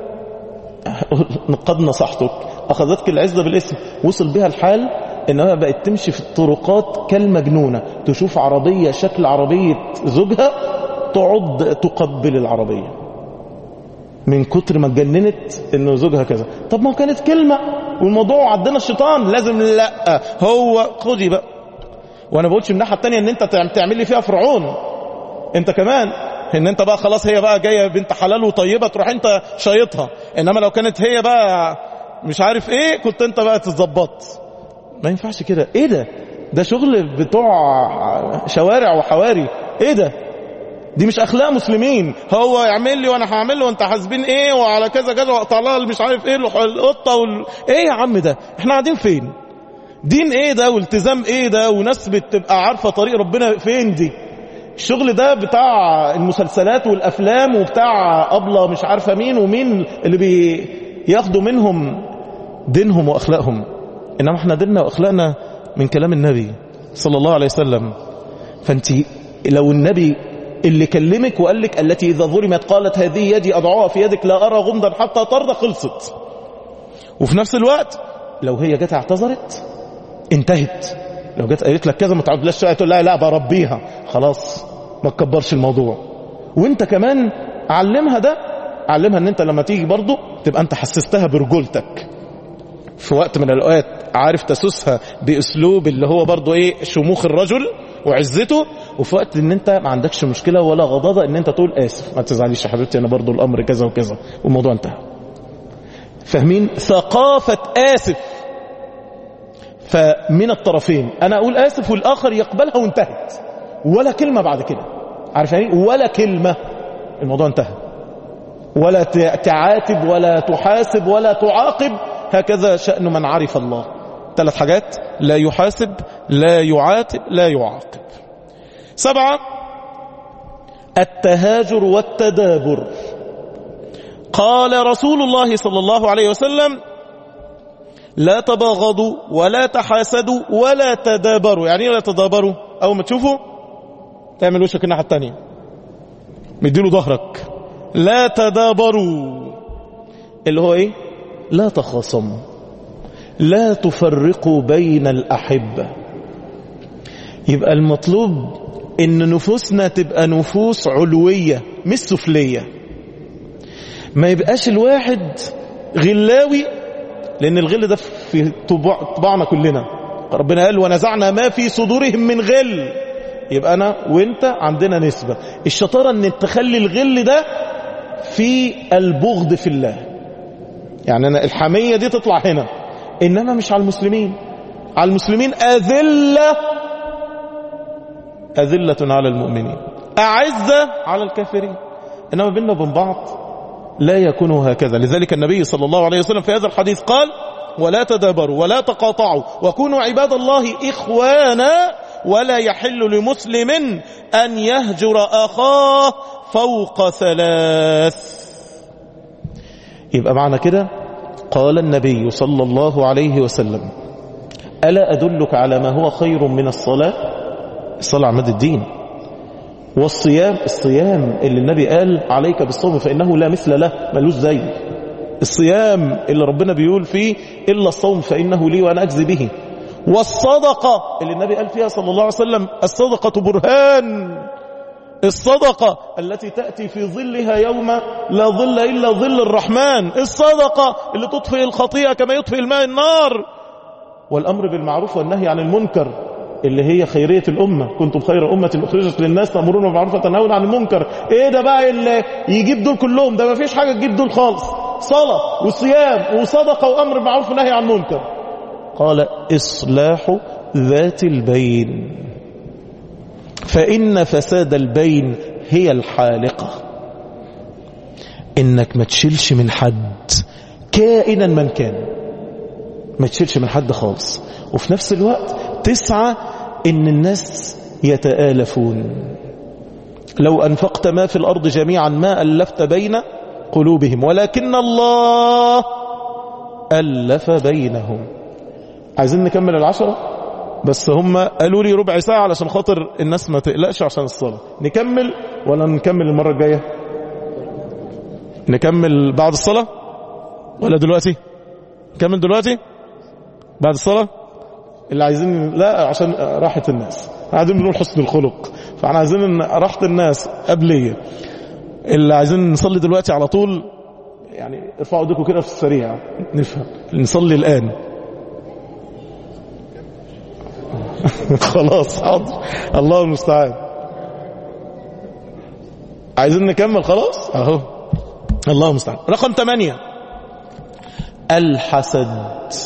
قد نصحتك اخذتك العزه بالاسم وصل بها الحال انها بقت تمشي في الطرقات كالمجنونه تشوف عربيه شكل عربيه زوجها تقعد تقبل العربيه من كتر ما اتجننت انه زوجها كذا طب ما كانت كلمه والموضوع عدنا الشيطان لازم لا هو خدي بقى وانا بقولش من الناحيه الثانيه ان انت تعمل لي فيها فرعون انت كمان ان انت بقى خلاص هي بقى جايه بنت حلال وطيبه تروح انت شايطها انما لو كانت هي بقى مش عارف ايه كنت انت بقى تتظبط ما ينفعش كده ايه ده ده شغل بتوع شوارع وحواري ايه ده دي مش اخلاق مسلمين هو يعمل لي وانا هعمل له وانت حاسبين ايه وعلى كذا كذا واقطع لها مش عارف ايه القطه وال... ايه يا عم ده احنا قاعدين فين دين ايه ده والتزام ايه ده وناس بتبقى عارفه طريق ربنا فين دي الشغل ده بتاع المسلسلات والافلام وبتاع ابله مش عارفه مين ومين اللي بياخدوا منهم دينهم واخلاقهم انما احنا ديننا واخلاقنا من كلام النبي صلى الله عليه وسلم فانت لو النبي اللي كلمك وقال لك التي اذا ظلمت قالت هذه يدي اضعها في يدك لا ارى غمضا حتى ترضى خلصت وفي نفس الوقت لو هي جت اعتذرت انتهت لو جت قالت لك كذا ما تعودلاش تقول لا لا بربيها خلاص ما تكبرش الموضوع وانت كمان علمها ده علمها ان انت لما تيجي برضه تبقى انت حسستها برجولتك في وقت من الاوقات عارف تسوسها باسلوب اللي هو برضه ايه شموخ الرجل وعزته وفي وقت ان انت ما عندكش مشكله ولا غضاضه ان انت تقول اسف ما تزعليش يا حبيبتي انا برضه الامر كذا وكذا والموضوع انتهى فاهمين ثقافه اسف فمن الطرفين انا اقول اسف والاخر يقبلها وانتهت ولا كلمه بعد كده عارف يعني ولا كلمه الموضوع انتهى ولا تعاتب ولا تحاسب ولا تعاقب هكذا شأن من عرف الله ثلاث حاجات لا يحاسب لا يعاتب لا يعاقب سبعة التهاجر والتدابر قال رسول الله صلى الله عليه وسلم لا تباغضوا ولا تحاسدوا ولا تدابروا يعني لا تدابروا أول ما تشوفوا تعمل وشك الناحية التانية مديله ظهرك لا تدابروا اللي هو ايه لا تخاصموا لا تفرقوا بين الأحبة يبقى المطلوب ان نفوسنا تبقى نفوس علوية مش سفلية ما يبقاش الواحد غلاوي لان الغل ده في طباعنا كلنا ربنا قال ونزعنا ما في صدورهم من غل يبقى انا وانت عندنا نسبة الشطارة ان تخلي الغل ده في البغض في الله يعني أنا الحمية دي تطلع هنا إنما مش على المسلمين على المسلمين أذلة أذلة على المؤمنين أعزة على الكافرين إنما بيننا وبين بعض لا يكون هكذا لذلك النبي صلى الله عليه وسلم في هذا الحديث قال ولا تدابروا ولا تقاطعوا وكونوا عباد الله إخوانا ولا يحل لمسلم أن يهجر أخاه فوق ثلاث يبقى معنى كده قال النبي صلى الله عليه وسلم ألا أدلك على ما هو خير من الصلاة الصلاة عماد الدين والصيام الصيام اللي النبي قال عليك بالصوم فإنه لا مثل له ملوش زي الصيام اللي ربنا بيقول فيه إلا الصوم فإنه لي وأنا أجزي به والصدقة اللي النبي قال فيها صلى الله عليه وسلم الصدقة برهان الصدقة التي تأتي في ظلها يوم لا ظل إلا ظل الرحمن الصدقة اللي تطفئ الخطيئة كما يطفئ الماء النار والأمر بالمعروف والنهي عن المنكر اللي هي خيرية الأمة كنتم خير أمة أخرجت للناس تأمرون بالمعروف وتنهون عن المنكر إيه ده بقى اللي يجيب دول كلهم ده ما فيش حاجة تجيب دول خالص صلاة وصيام وصدقة وأمر بالمعروف ونهي عن المنكر قال إصلاح ذات البين فإن فساد البين هي الحالقة إنك ما تشيلش من حد كائنا من كان ما تشيلش من حد خالص وفي نفس الوقت تسعى إن الناس يتآلفون لو أنفقت ما في الأرض جميعا ما ألفت بين قلوبهم ولكن الله ألف بينهم عايزين نكمل العشرة بس هم قالوا لي ربع ساعة علشان خاطر الناس ما تقلقش عشان الصلاة نكمل ولا نكمل المرة الجاية نكمل بعد الصلاة ولا دلوقتي نكمل دلوقتي بعد الصلاة اللي عايزين لا عشان راحة الناس عايزين بنقول حسن الخلق فاحنا عايزين راحة الناس قبلية اللي عايزين نصلي دلوقتي على طول يعني ارفعوا ايديكم كده في السريع نفهم نصلي الآن خلاص حاضر الله المستعان عايزين نكمل خلاص اهو الله المستعان رقم ثمانية الحسد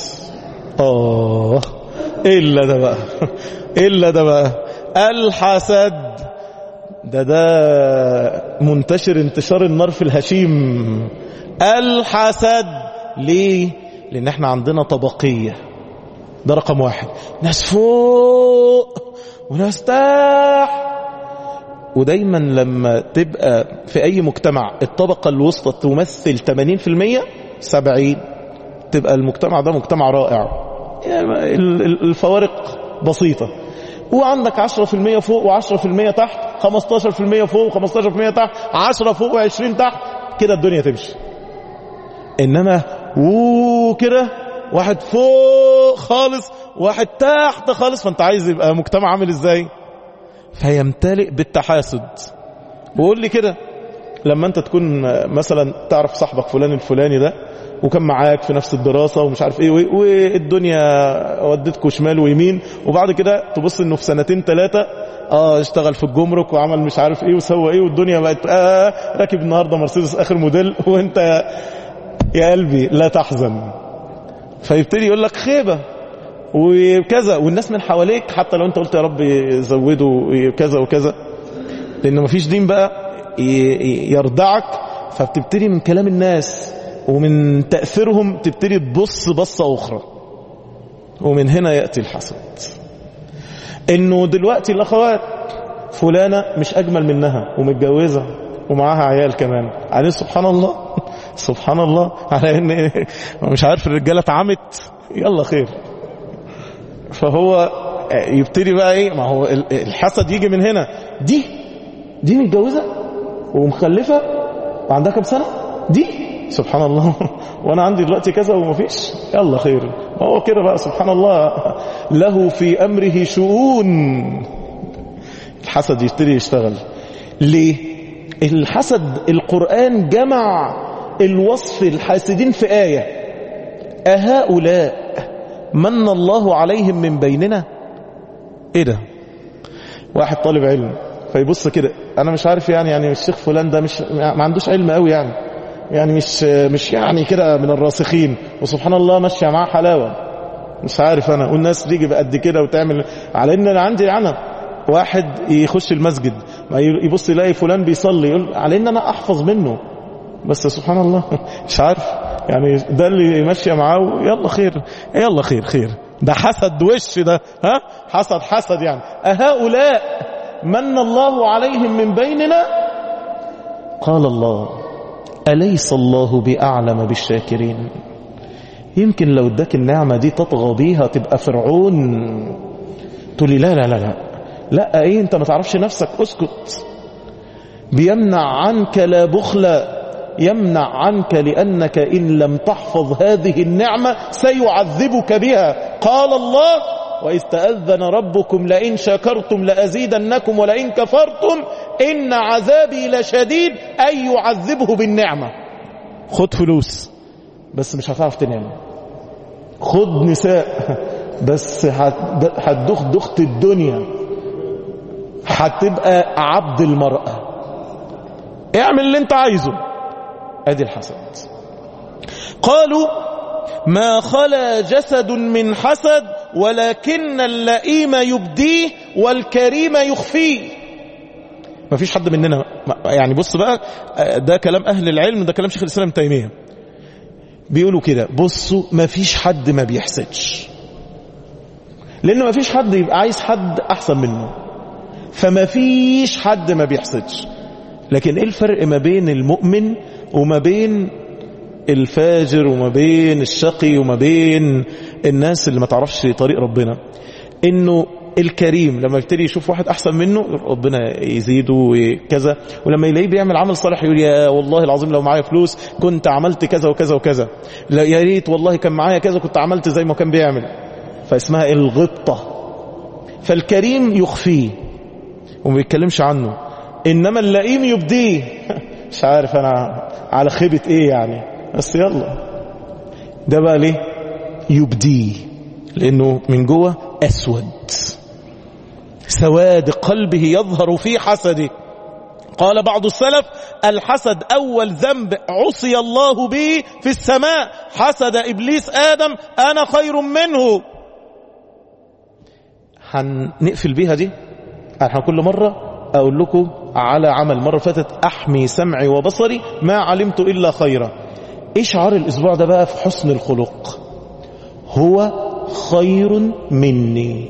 اه الا ده بقى الا ده بقى الحسد ده ده منتشر انتشار النار في الهشيم الحسد ليه لان احنا عندنا طبقيه ده رقم واحد ناس فوق وناس تحت ودايما لما تبقى في أي مجتمع الطبقة الوسطى تمثل 80% 70 تبقى المجتمع ده مجتمع رائع يعني الفوارق بسيطة وعندك 10% فوق و10% تحت 15% فوق و15% تحت 10 فوق و20 تحت كده الدنيا تمشي إنما وكده واحد فوق خالص واحد تحت خالص فانت عايز يبقى مجتمع عامل ازاي فيمتلئ بالتحاسد وقول لي كده لما انت تكون مثلا تعرف صاحبك فلان الفلاني ده وكان معاك في نفس الدراسة ومش عارف ايه والدنيا ودتكوا شمال ويمين وبعد كده تبص انه في سنتين ثلاثة اه اشتغل في الجمرك وعمل مش عارف ايه وسوى ايه والدنيا بقت آه راكب النهاردة مرسيدس اخر موديل وانت يا قلبي لا تحزن فيبتدي يقول لك خيبة وكذا والناس من حواليك حتى لو انت قلت يا رب زودوا كذا وكذا لان مفيش دين بقى يردعك فبتبتدي من كلام الناس ومن تأثيرهم تبتدي تبص بصة أخرى ومن هنا يأتي الحسد انه دلوقتي الاخوات فلانة مش اجمل منها ومتجوزة ومعاها عيال كمان عليه سبحان الله سبحان الله على ان مش عارف الرجالة اتعمت يلا خير فهو يبتدي بقى ايه ما هو الحسد يجي من هنا دي دي متجوزة ومخلفة وعندها كام سنة دي سبحان الله وانا عندي دلوقتي كذا ومفيش يلا خير ما هو كده بقى سبحان الله له في امره شؤون الحسد يبتدي يشتغل ليه الحسد القرآن جمع الوصف الحاسدين في آية أهؤلاء من الله عليهم من بيننا ايه ده واحد طالب علم فيبص كده انا مش عارف يعني يعني الشيخ فلان ده مش ما عندوش علم قوي يعني يعني مش مش يعني كده من الراسخين وسبحان الله ماشيه معاه حلاوه مش عارف انا والناس تيجي بقد كده وتعمل على ان انا عندي انا واحد يخش المسجد ما يبص يلاقي فلان بيصلي يقول على ان انا احفظ منه بس سبحان الله مش عارف يعني ده اللي ماشيه معاه يلا خير يلا خير خير ده حسد وش ده ها حسد حسد يعني أهؤلاء من الله عليهم من بيننا قال الله أليس الله بأعلم بالشاكرين يمكن لو اداك النعمة دي تطغى بيها تبقى فرعون تقول لي لا لا لا لا لا ايه انت ما تعرفش نفسك اسكت بيمنع عنك لا بخل يمنع عنك لأنك إن لم تحفظ هذه النعمة سيعذبك بها قال الله وإذ تأذن ربكم لئن شكرتم لأزيدنكم ولئن كفرتم إن عذابي لشديد أي يعذبه بالنعمة خد فلوس بس مش هتعرف تنام خد نساء بس هتدخ دخت الدنيا هتبقى عبد المرأة اعمل اللي انت عايزه ادي الحسد قالوا ما خلا جسد من حسد ولكن اللئيم يبديه والكريم يخفيه ما فيش حد مننا يعني بص بقى ده كلام اهل العلم ده كلام شيخ الاسلام تيميه بيقولوا كده بصوا ما فيش حد ما بيحسدش لان ما فيش حد يبقى عايز حد احسن منه فما فيش حد ما بيحسدش لكن ايه الفرق ما بين المؤمن وما بين الفاجر وما بين الشقي وما بين الناس اللي ما تعرفش طريق ربنا انه الكريم لما يبتدي يشوف واحد احسن منه ربنا يزيده وكذا ولما يلاقيه بيعمل عمل صالح يقول يا والله العظيم لو معايا فلوس كنت عملت كذا وكذا وكذا لا يا ريت والله كان معايا كذا كنت عملت زي ما كان بيعمل فاسمها الغبطه فالكريم يخفيه وما بيتكلمش عنه انما اللئيم يبديه مش عارف انا على خيبه ايه يعني بس يلا ده بقى ليه يبديه لانه من جوه اسود سواد قلبه يظهر في حسده قال بعض السلف الحسد أول ذنب عصي الله به في السماء حسد إبليس آدم أنا خير منه هنقفل بيها دي احنا كل مرة أقول لكم على عمل مرة فاتت أحمي سمعي وبصري ما علمت إلا خيرا إيه شعار الأسبوع ده بقى في حسن الخلق هو خير مني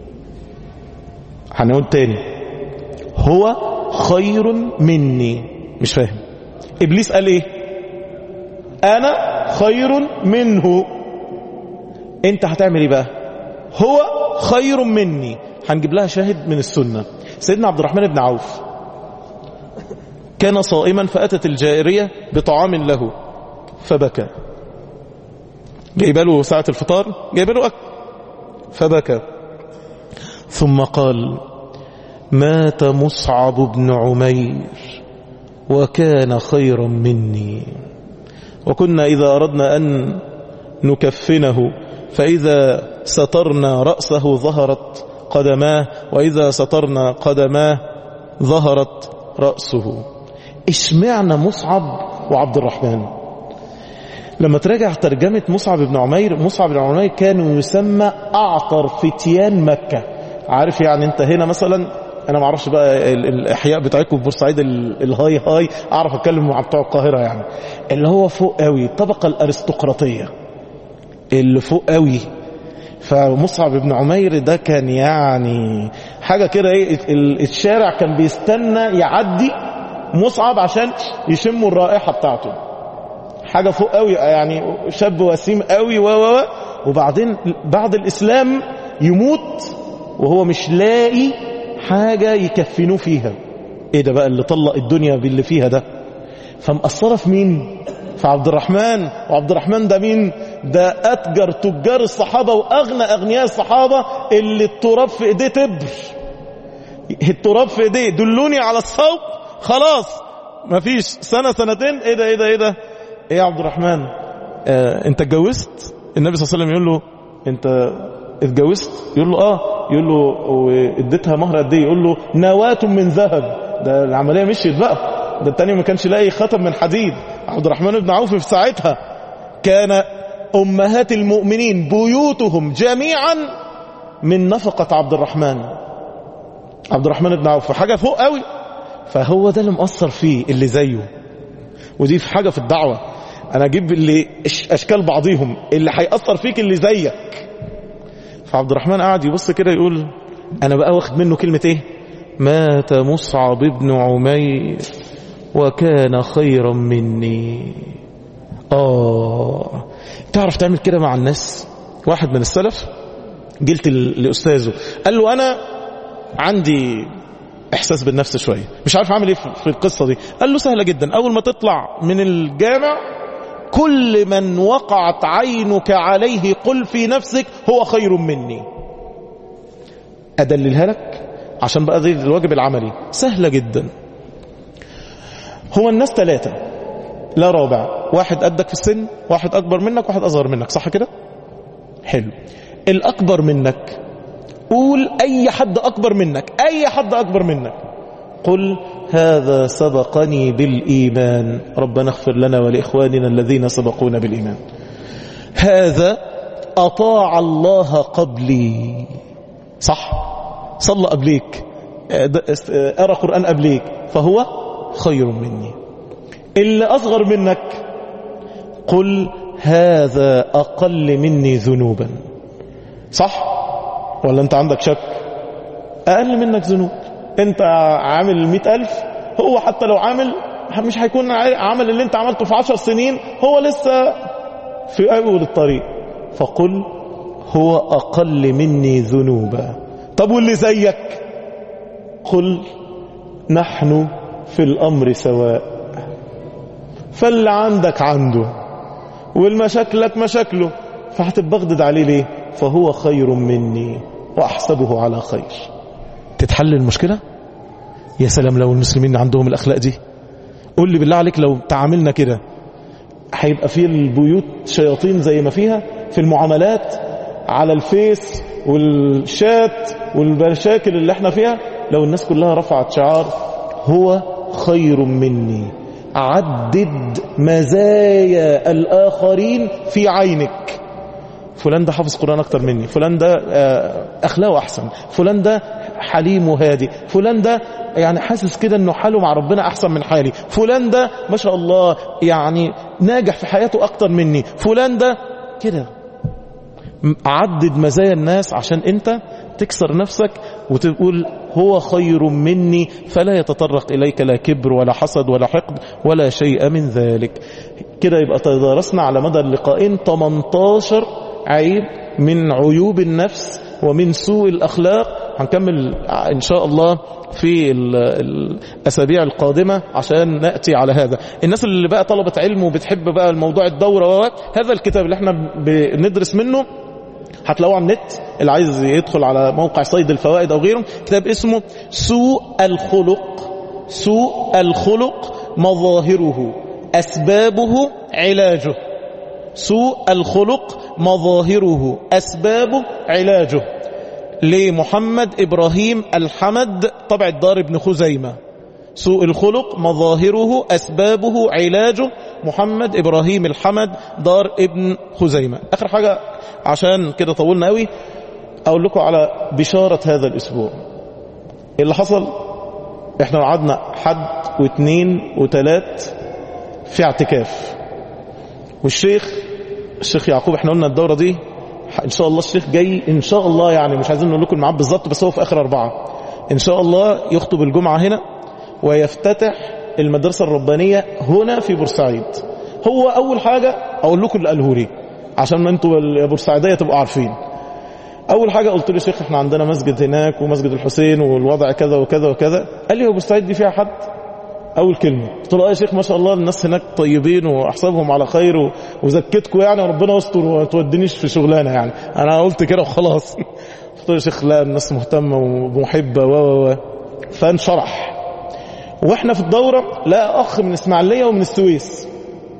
هنقول تاني هو خير مني مش فاهم إبليس قال إيه أنا خير منه أنت هتعمل إيه بقى هو خير مني هنجيب لها شاهد من السنة سيدنا عبد الرحمن بن عوف كان صائما فأتت الجائرية بطعام له فبكى جايبه له ساعة الفطار جايبه له أكل فبكى ثم قال مات مصعب بن عمير وكان خيرا مني وكنا إذا أردنا أن نكفنه فإذا سترنا رأسه ظهرت قدماه وإذا سترنا قدماه ظهرت رأسه اشمعنا مصعب وعبد الرحمن لما تراجع ترجمة مصعب بن عمير مصعب بن عمير كان يسمى أعطر فتيان مكة عارف يعني انت هنا مثلا انا ما اعرفش بقى ال- الاحياء بتاعتكم في بورسعيد ال- الهاي هاي اعرف اتكلم مع بتوع القاهره يعني اللي هو فوق قوي الطبقه الارستقراطيه اللي فوق قوي فمصعب بن عمير ده كان يعني حاجه كده ايه ال- الشارع كان بيستنى يعدي مصعب عشان يشموا الرائحه بتاعته حاجه فوق قوي يعني شاب وسيم قوي و و و وبعدين بعد الاسلام يموت وهو مش لاقي حاجه يكفنوه فيها ايه ده بقى اللي طلق الدنيا باللي فيها ده فمأثرة في مين في عبد الرحمن وعبد الرحمن ده مين ده أتجر تجار الصحابة وأغنى أغنياء الصحابة اللي التراب في إيديه تبر التراب في إيديه دلوني على الصوت خلاص مفيش سنة سنتين إيه ده إيه ده إيه ده إيه يا عبد الرحمن آه أنت اتجوزت النبي صلى الله عليه وسلم يقول له أنت اتجوزت يقول له اه يقول له واديتها مهر قد ايه يقول له نواة من ذهب ده العمليه مشيت بقى ده التاني ما كانش لاقي ختم من حديد عبد الرحمن بن عوف في ساعتها كان امهات المؤمنين بيوتهم جميعا من نفقه عبد الرحمن عبد الرحمن بن عوف حاجه فوق قوي فهو ده اللي مأثر فيه اللي زيه ودي في حاجه في الدعوه انا اجيب اللي أش- اشكال بعضيهم اللي هيأثر فيك اللي زيك فعبد الرحمن قعد يبص كده يقول انا بقى واخد منه كلمة ايه مات مصعب بن عمير وكان خيرا مني اه تعرف تعمل كده مع الناس واحد من السلف قلت ل- لأستاذه قال له أنا عندي إحساس بالنفس شوية مش عارف أعمل إيه في في القصة دي قال له سهلة جدا أول ما تطلع من الجامع كل من وقعت عينك عليه قل في نفسك هو خير مني أدللها لك عشان بقى دي الواجب العملي سهلة جدا هو الناس ثلاثة لا رابع واحد قدك في السن واحد أكبر منك واحد أصغر منك صح كده حلو الأكبر منك قول أي حد أكبر منك أي حد أكبر منك قل هذا سبقني بالإيمان ربنا اغفر لنا ولإخواننا الذين سبقونا بالإيمان هذا أطاع الله قبلي صح صلى قبليك أرى قرآن قبليك فهو خير مني اللي أصغر منك قل هذا أقل مني ذنوبا صح ولا أنت عندك شك أقل منك ذنوب أنت عامل مئة ألف هو حتى لو عامل مش هيكون عمل اللي أنت عملته في عشر سنين هو لسه في أول الطريق فقل هو أقل مني ذنوبا طب واللي زيك قل نحن في الأمر سواء فاللي عندك عنده والمشاكلك مشاكله فهتبغضد عليه ليه فهو خير مني وأحسبه على خير تتحل المشكلة يا سلام لو المسلمين عندهم الأخلاق دي قول لي بالله عليك لو تعاملنا كده هيبقى في البيوت شياطين زي ما فيها في المعاملات على الفيس والشات والمشاكل اللي احنا فيها لو الناس كلها رفعت شعار هو خير مني عدد مزايا الآخرين في عينك فلان ده حافظ قرآن أكتر مني فلان ده أخلاقه أحسن فلان ده حليم وهادي فلان ده يعني حاسس كده انه حاله مع ربنا احسن من حالي فلان ده ما شاء الله يعني ناجح في حياته اكتر مني فلان ده كده عدد مزايا الناس عشان انت تكسر نفسك وتقول هو خير مني فلا يتطرق إليك لا كبر ولا حسد ولا حقد ولا شيء من ذلك كده يبقى تدارسنا على مدى اللقاءين 18 عيب من عيوب النفس ومن سوء الأخلاق هنكمل إن شاء الله في الأسابيع القادمة عشان نأتي على هذا الناس اللي بقى طلبة علم وبتحب بقى الموضوع الدورة هذا الكتاب اللي احنا بندرس منه هتلاقوه على النت اللي عايز يدخل على موقع صيد الفوائد او غيره كتاب اسمه سوء الخلق سوء الخلق مظاهره اسبابه علاجه سوء الخلق مظاهره اسبابه علاجه لمحمد ابراهيم الحمد طبع الدار ابن خزيمه سوء الخلق مظاهره أسبابه علاجه محمد إبراهيم الحمد دار ابن خزيمة آخر حاجة عشان كده طولنا قوي أقول لكم على بشارة هذا الأسبوع اللي حصل احنا قعدنا حد واثنين وثلاث في اعتكاف والشيخ الشيخ يعقوب احنا قلنا الدورة دي ان شاء الله الشيخ جاي ان شاء الله يعني مش عايزين نقول لكم الميعاد بالظبط بس هو في اخر اربعة ان شاء الله يخطب الجمعة هنا ويفتتح المدرسة الربانية هنا في بورسعيد هو اول حاجة اقول لكم اللي قاله لي عشان انتوا يا بورسعيدية تبقوا عارفين اول حاجة قلت له يا شيخ احنا عندنا مسجد هناك ومسجد الحسين والوضع كذا وكذا وكذا قال لي هو بورسعيد دي فيها حد اول كلمة قلت له يا شيخ ما شاء الله الناس هناك طيبين واحسابهم على خير و- وزكتكم يعني وربنا يستر وما تودنيش في شغلانة يعني انا قلت كده وخلاص قلت له يا شيخ لا الناس مهتمة ومحبة و و و فانشرح واحنا في الدورة لا اخ من اسماعيلية ومن السويس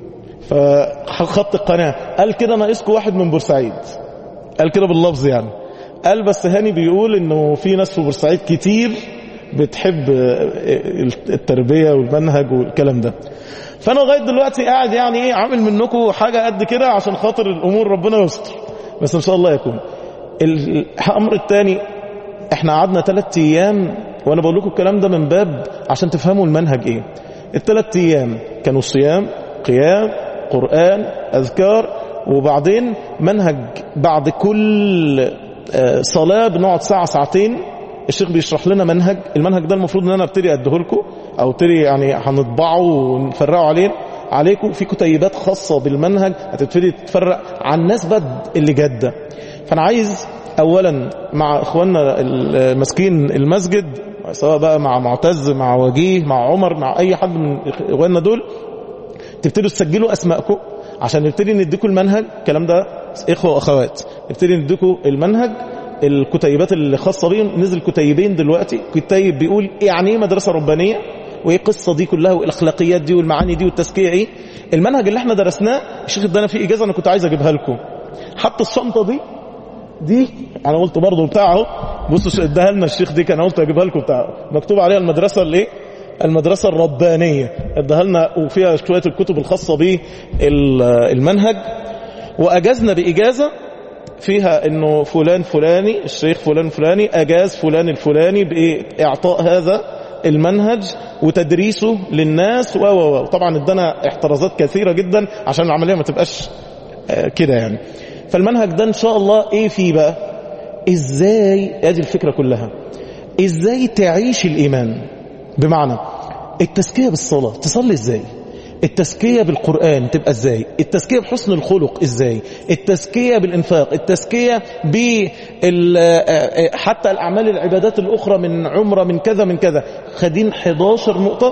فخط القناة قال كده ناقصكم واحد من بورسعيد قال كده باللفظ يعني قال بس هاني بيقول انه في ناس في بورسعيد كتير بتحب التربية والمنهج والكلام ده فانا لغايه دلوقتي قاعد يعني ايه عامل منكم حاجه قد كده عشان خاطر الامور ربنا يستر بس ان شاء الله يكون الامر الثاني احنا قعدنا ثلاث ايام وانا بقول لكم الكلام ده من باب عشان تفهموا المنهج ايه الثلاث ايام كانوا صيام قيام قران اذكار وبعدين منهج بعد كل آه، صلاه بنقعد ساعه ساعتين الشيخ بيشرح لنا منهج المنهج ده المفروض ان انا ابتدي اديه لكم او ابتدي يعني هنطبعه ونفرقه عليه عليكم في كتيبات خاصه بالمنهج هتبتدي تتفرق عن الناس بقى اللي جاده فانا عايز اولا مع اخواننا الماسكين المسجد سواء بقى مع معتز مع وجيه مع عمر مع اي حد من اخواننا دول تبتدوا تسجلوا اسماءكم عشان نبتدي نديكم المنهج الكلام ده اخوه واخوات نبتدي نديكم المنهج الكتيبات اللي خاصه بيهم نزل كتيبين دلوقتي كتيب بيقول يعني ايه مدرسه ربانيه وايه القصه دي كلها والاخلاقيات دي والمعاني دي والتزكيه ايه المنهج اللي احنا درسناه الشيخ ادانا فيه اجازه انا كنت عايز اجيبها لكم حتى الشنطه دي دي انا قلت برضه بتاعه بصوا اداها لنا الشيخ دي كان قلت اجيبها لكم بتاعه مكتوب عليها المدرسه الايه المدرسه الربانيه اداها لنا وفيها شويه الكتب الخاصه بالمنهج واجزنا باجازه فيها انه فلان فلاني الشيخ فلان فلاني اجاز فلان الفلاني باعطاء هذا المنهج وتدريسه للناس و و و طبعا ادانا احترازات كثيره جدا عشان العمليه ما تبقاش آه، كده يعني فالمنهج ده ان شاء الله ايه فيه بقى ازاي ادي الفكره كلها ازاي تعيش الايمان بمعنى التزكيه بالصلاه تصلي ازاي التزكية بالقرآن تبقى ازاي التزكية بحسن الخلق ازاي التزكية بالانفاق التزكية بال حتى الأعمال العبادات الأخرى من عمرة من كذا من كذا خدين 11 نقطة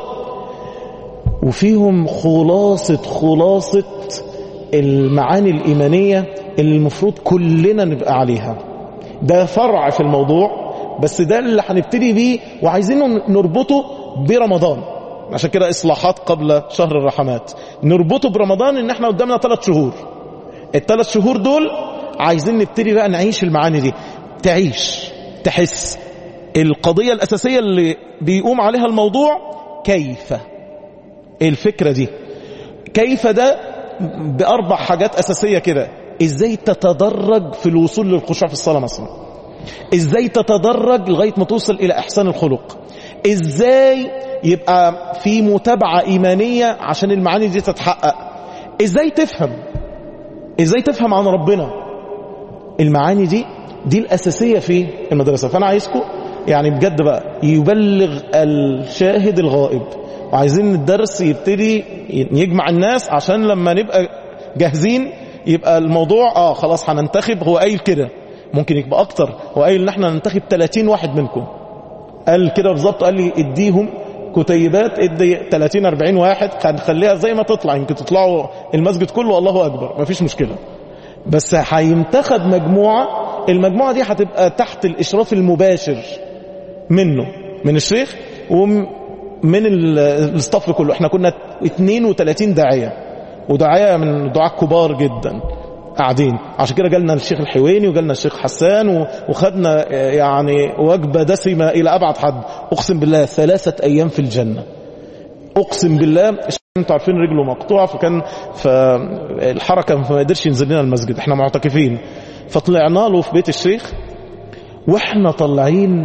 وفيهم خلاصة خلاصة المعاني الإيمانية اللي المفروض كلنا نبقى عليها ده فرع في الموضوع بس ده اللي هنبتدي بيه وعايزينه نربطه برمضان عشان كده إصلاحات قبل شهر الرحمات نربطه برمضان إن احنا قدامنا ثلاث شهور الثلاث شهور دول عايزين نبتدي بقى نعيش المعاني دي تعيش تحس القضية الأساسية اللي بيقوم عليها الموضوع كيف الفكرة دي كيف ده بأربع حاجات أساسية كده إزاي تتدرج في الوصول للخشوع في الصلاة مثلا إزاي تتدرج لغاية ما توصل إلى إحسان الخلق إزاي يبقى في متابعة إيمانية عشان المعاني دي تتحقق إزاي تفهم إزاي تفهم عن ربنا المعاني دي دي الأساسية في المدرسة فأنا عايزكم يعني بجد بقى يبلغ الشاهد الغائب وعايزين الدرس يبتدي يجمع الناس عشان لما نبقى جاهزين يبقى الموضوع اه خلاص هننتخب هو قايل كده ممكن يبقى اكتر هو قايل ان احنا ننتخب 30 واحد منكم قال كده بالظبط قال لي اديهم كتيبات ادي 30 40 واحد هنخليها زي ما تطلع يمكن تطلعوا المسجد كله الله اكبر مفيش مشكله بس هينتخب مجموعه المجموعه دي هتبقى تحت الاشراف المباشر منه من الشيخ ومن الاستاف كله احنا كنا 32 داعيه وداعيه من دعاة كبار جدا قاعدين عشان كده جالنا الشيخ الحويني وجالنا الشيخ حسان وخدنا يعني وجبة دسمة إلى أبعد حد أقسم بالله ثلاثة أيام في الجنة أقسم بالله انتوا عارفين رجله مقطوعة فكان فالحركة فما قدرش ينزل لنا المسجد احنا معتكفين فطلعنا له في بيت الشيخ واحنا طالعين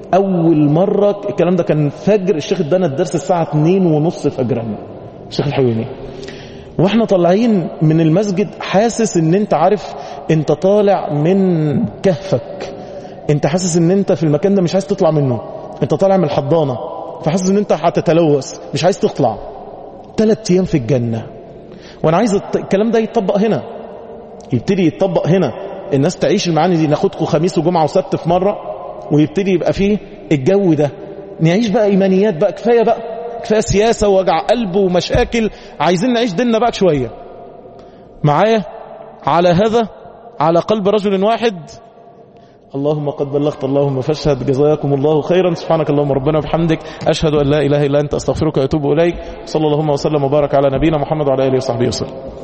اول مرة الكلام ده كان فجر الشيخ ادانا الدرس الساعة 2 ونص فجرا الشيخ الحيواني واحنا طالعين من المسجد حاسس ان انت عارف انت طالع من كهفك انت حاسس ان انت في المكان ده مش عايز تطلع منه انت طالع من الحضانة فحاسس ان انت هتتلوث مش عايز تطلع ثلاث ايام في الجنة وانا عايز الت- الكلام ده يتطبق هنا يبتدي يتطبق هنا الناس تعيش المعاني دي ناخدكم خميس وجمعة وسبت في مرة ويبتدي يبقى فيه الجو ده نعيش بقى ايمانيات بقى كفاية بقى كفاية سياسة ووجع قلب ومشاكل عايزين نعيش ديننا بقى شوية معايا على هذا على قلب رجل واحد اللهم قد بلغت اللهم فاشهد جزاكم الله خيرا سبحانك اللهم ربنا وبحمدك أشهد أن لا إله إلا أنت أستغفرك وأتوب إليك صلى اللهم وسلم وبارك على نبينا محمد وعلى آله وصحبه وسلم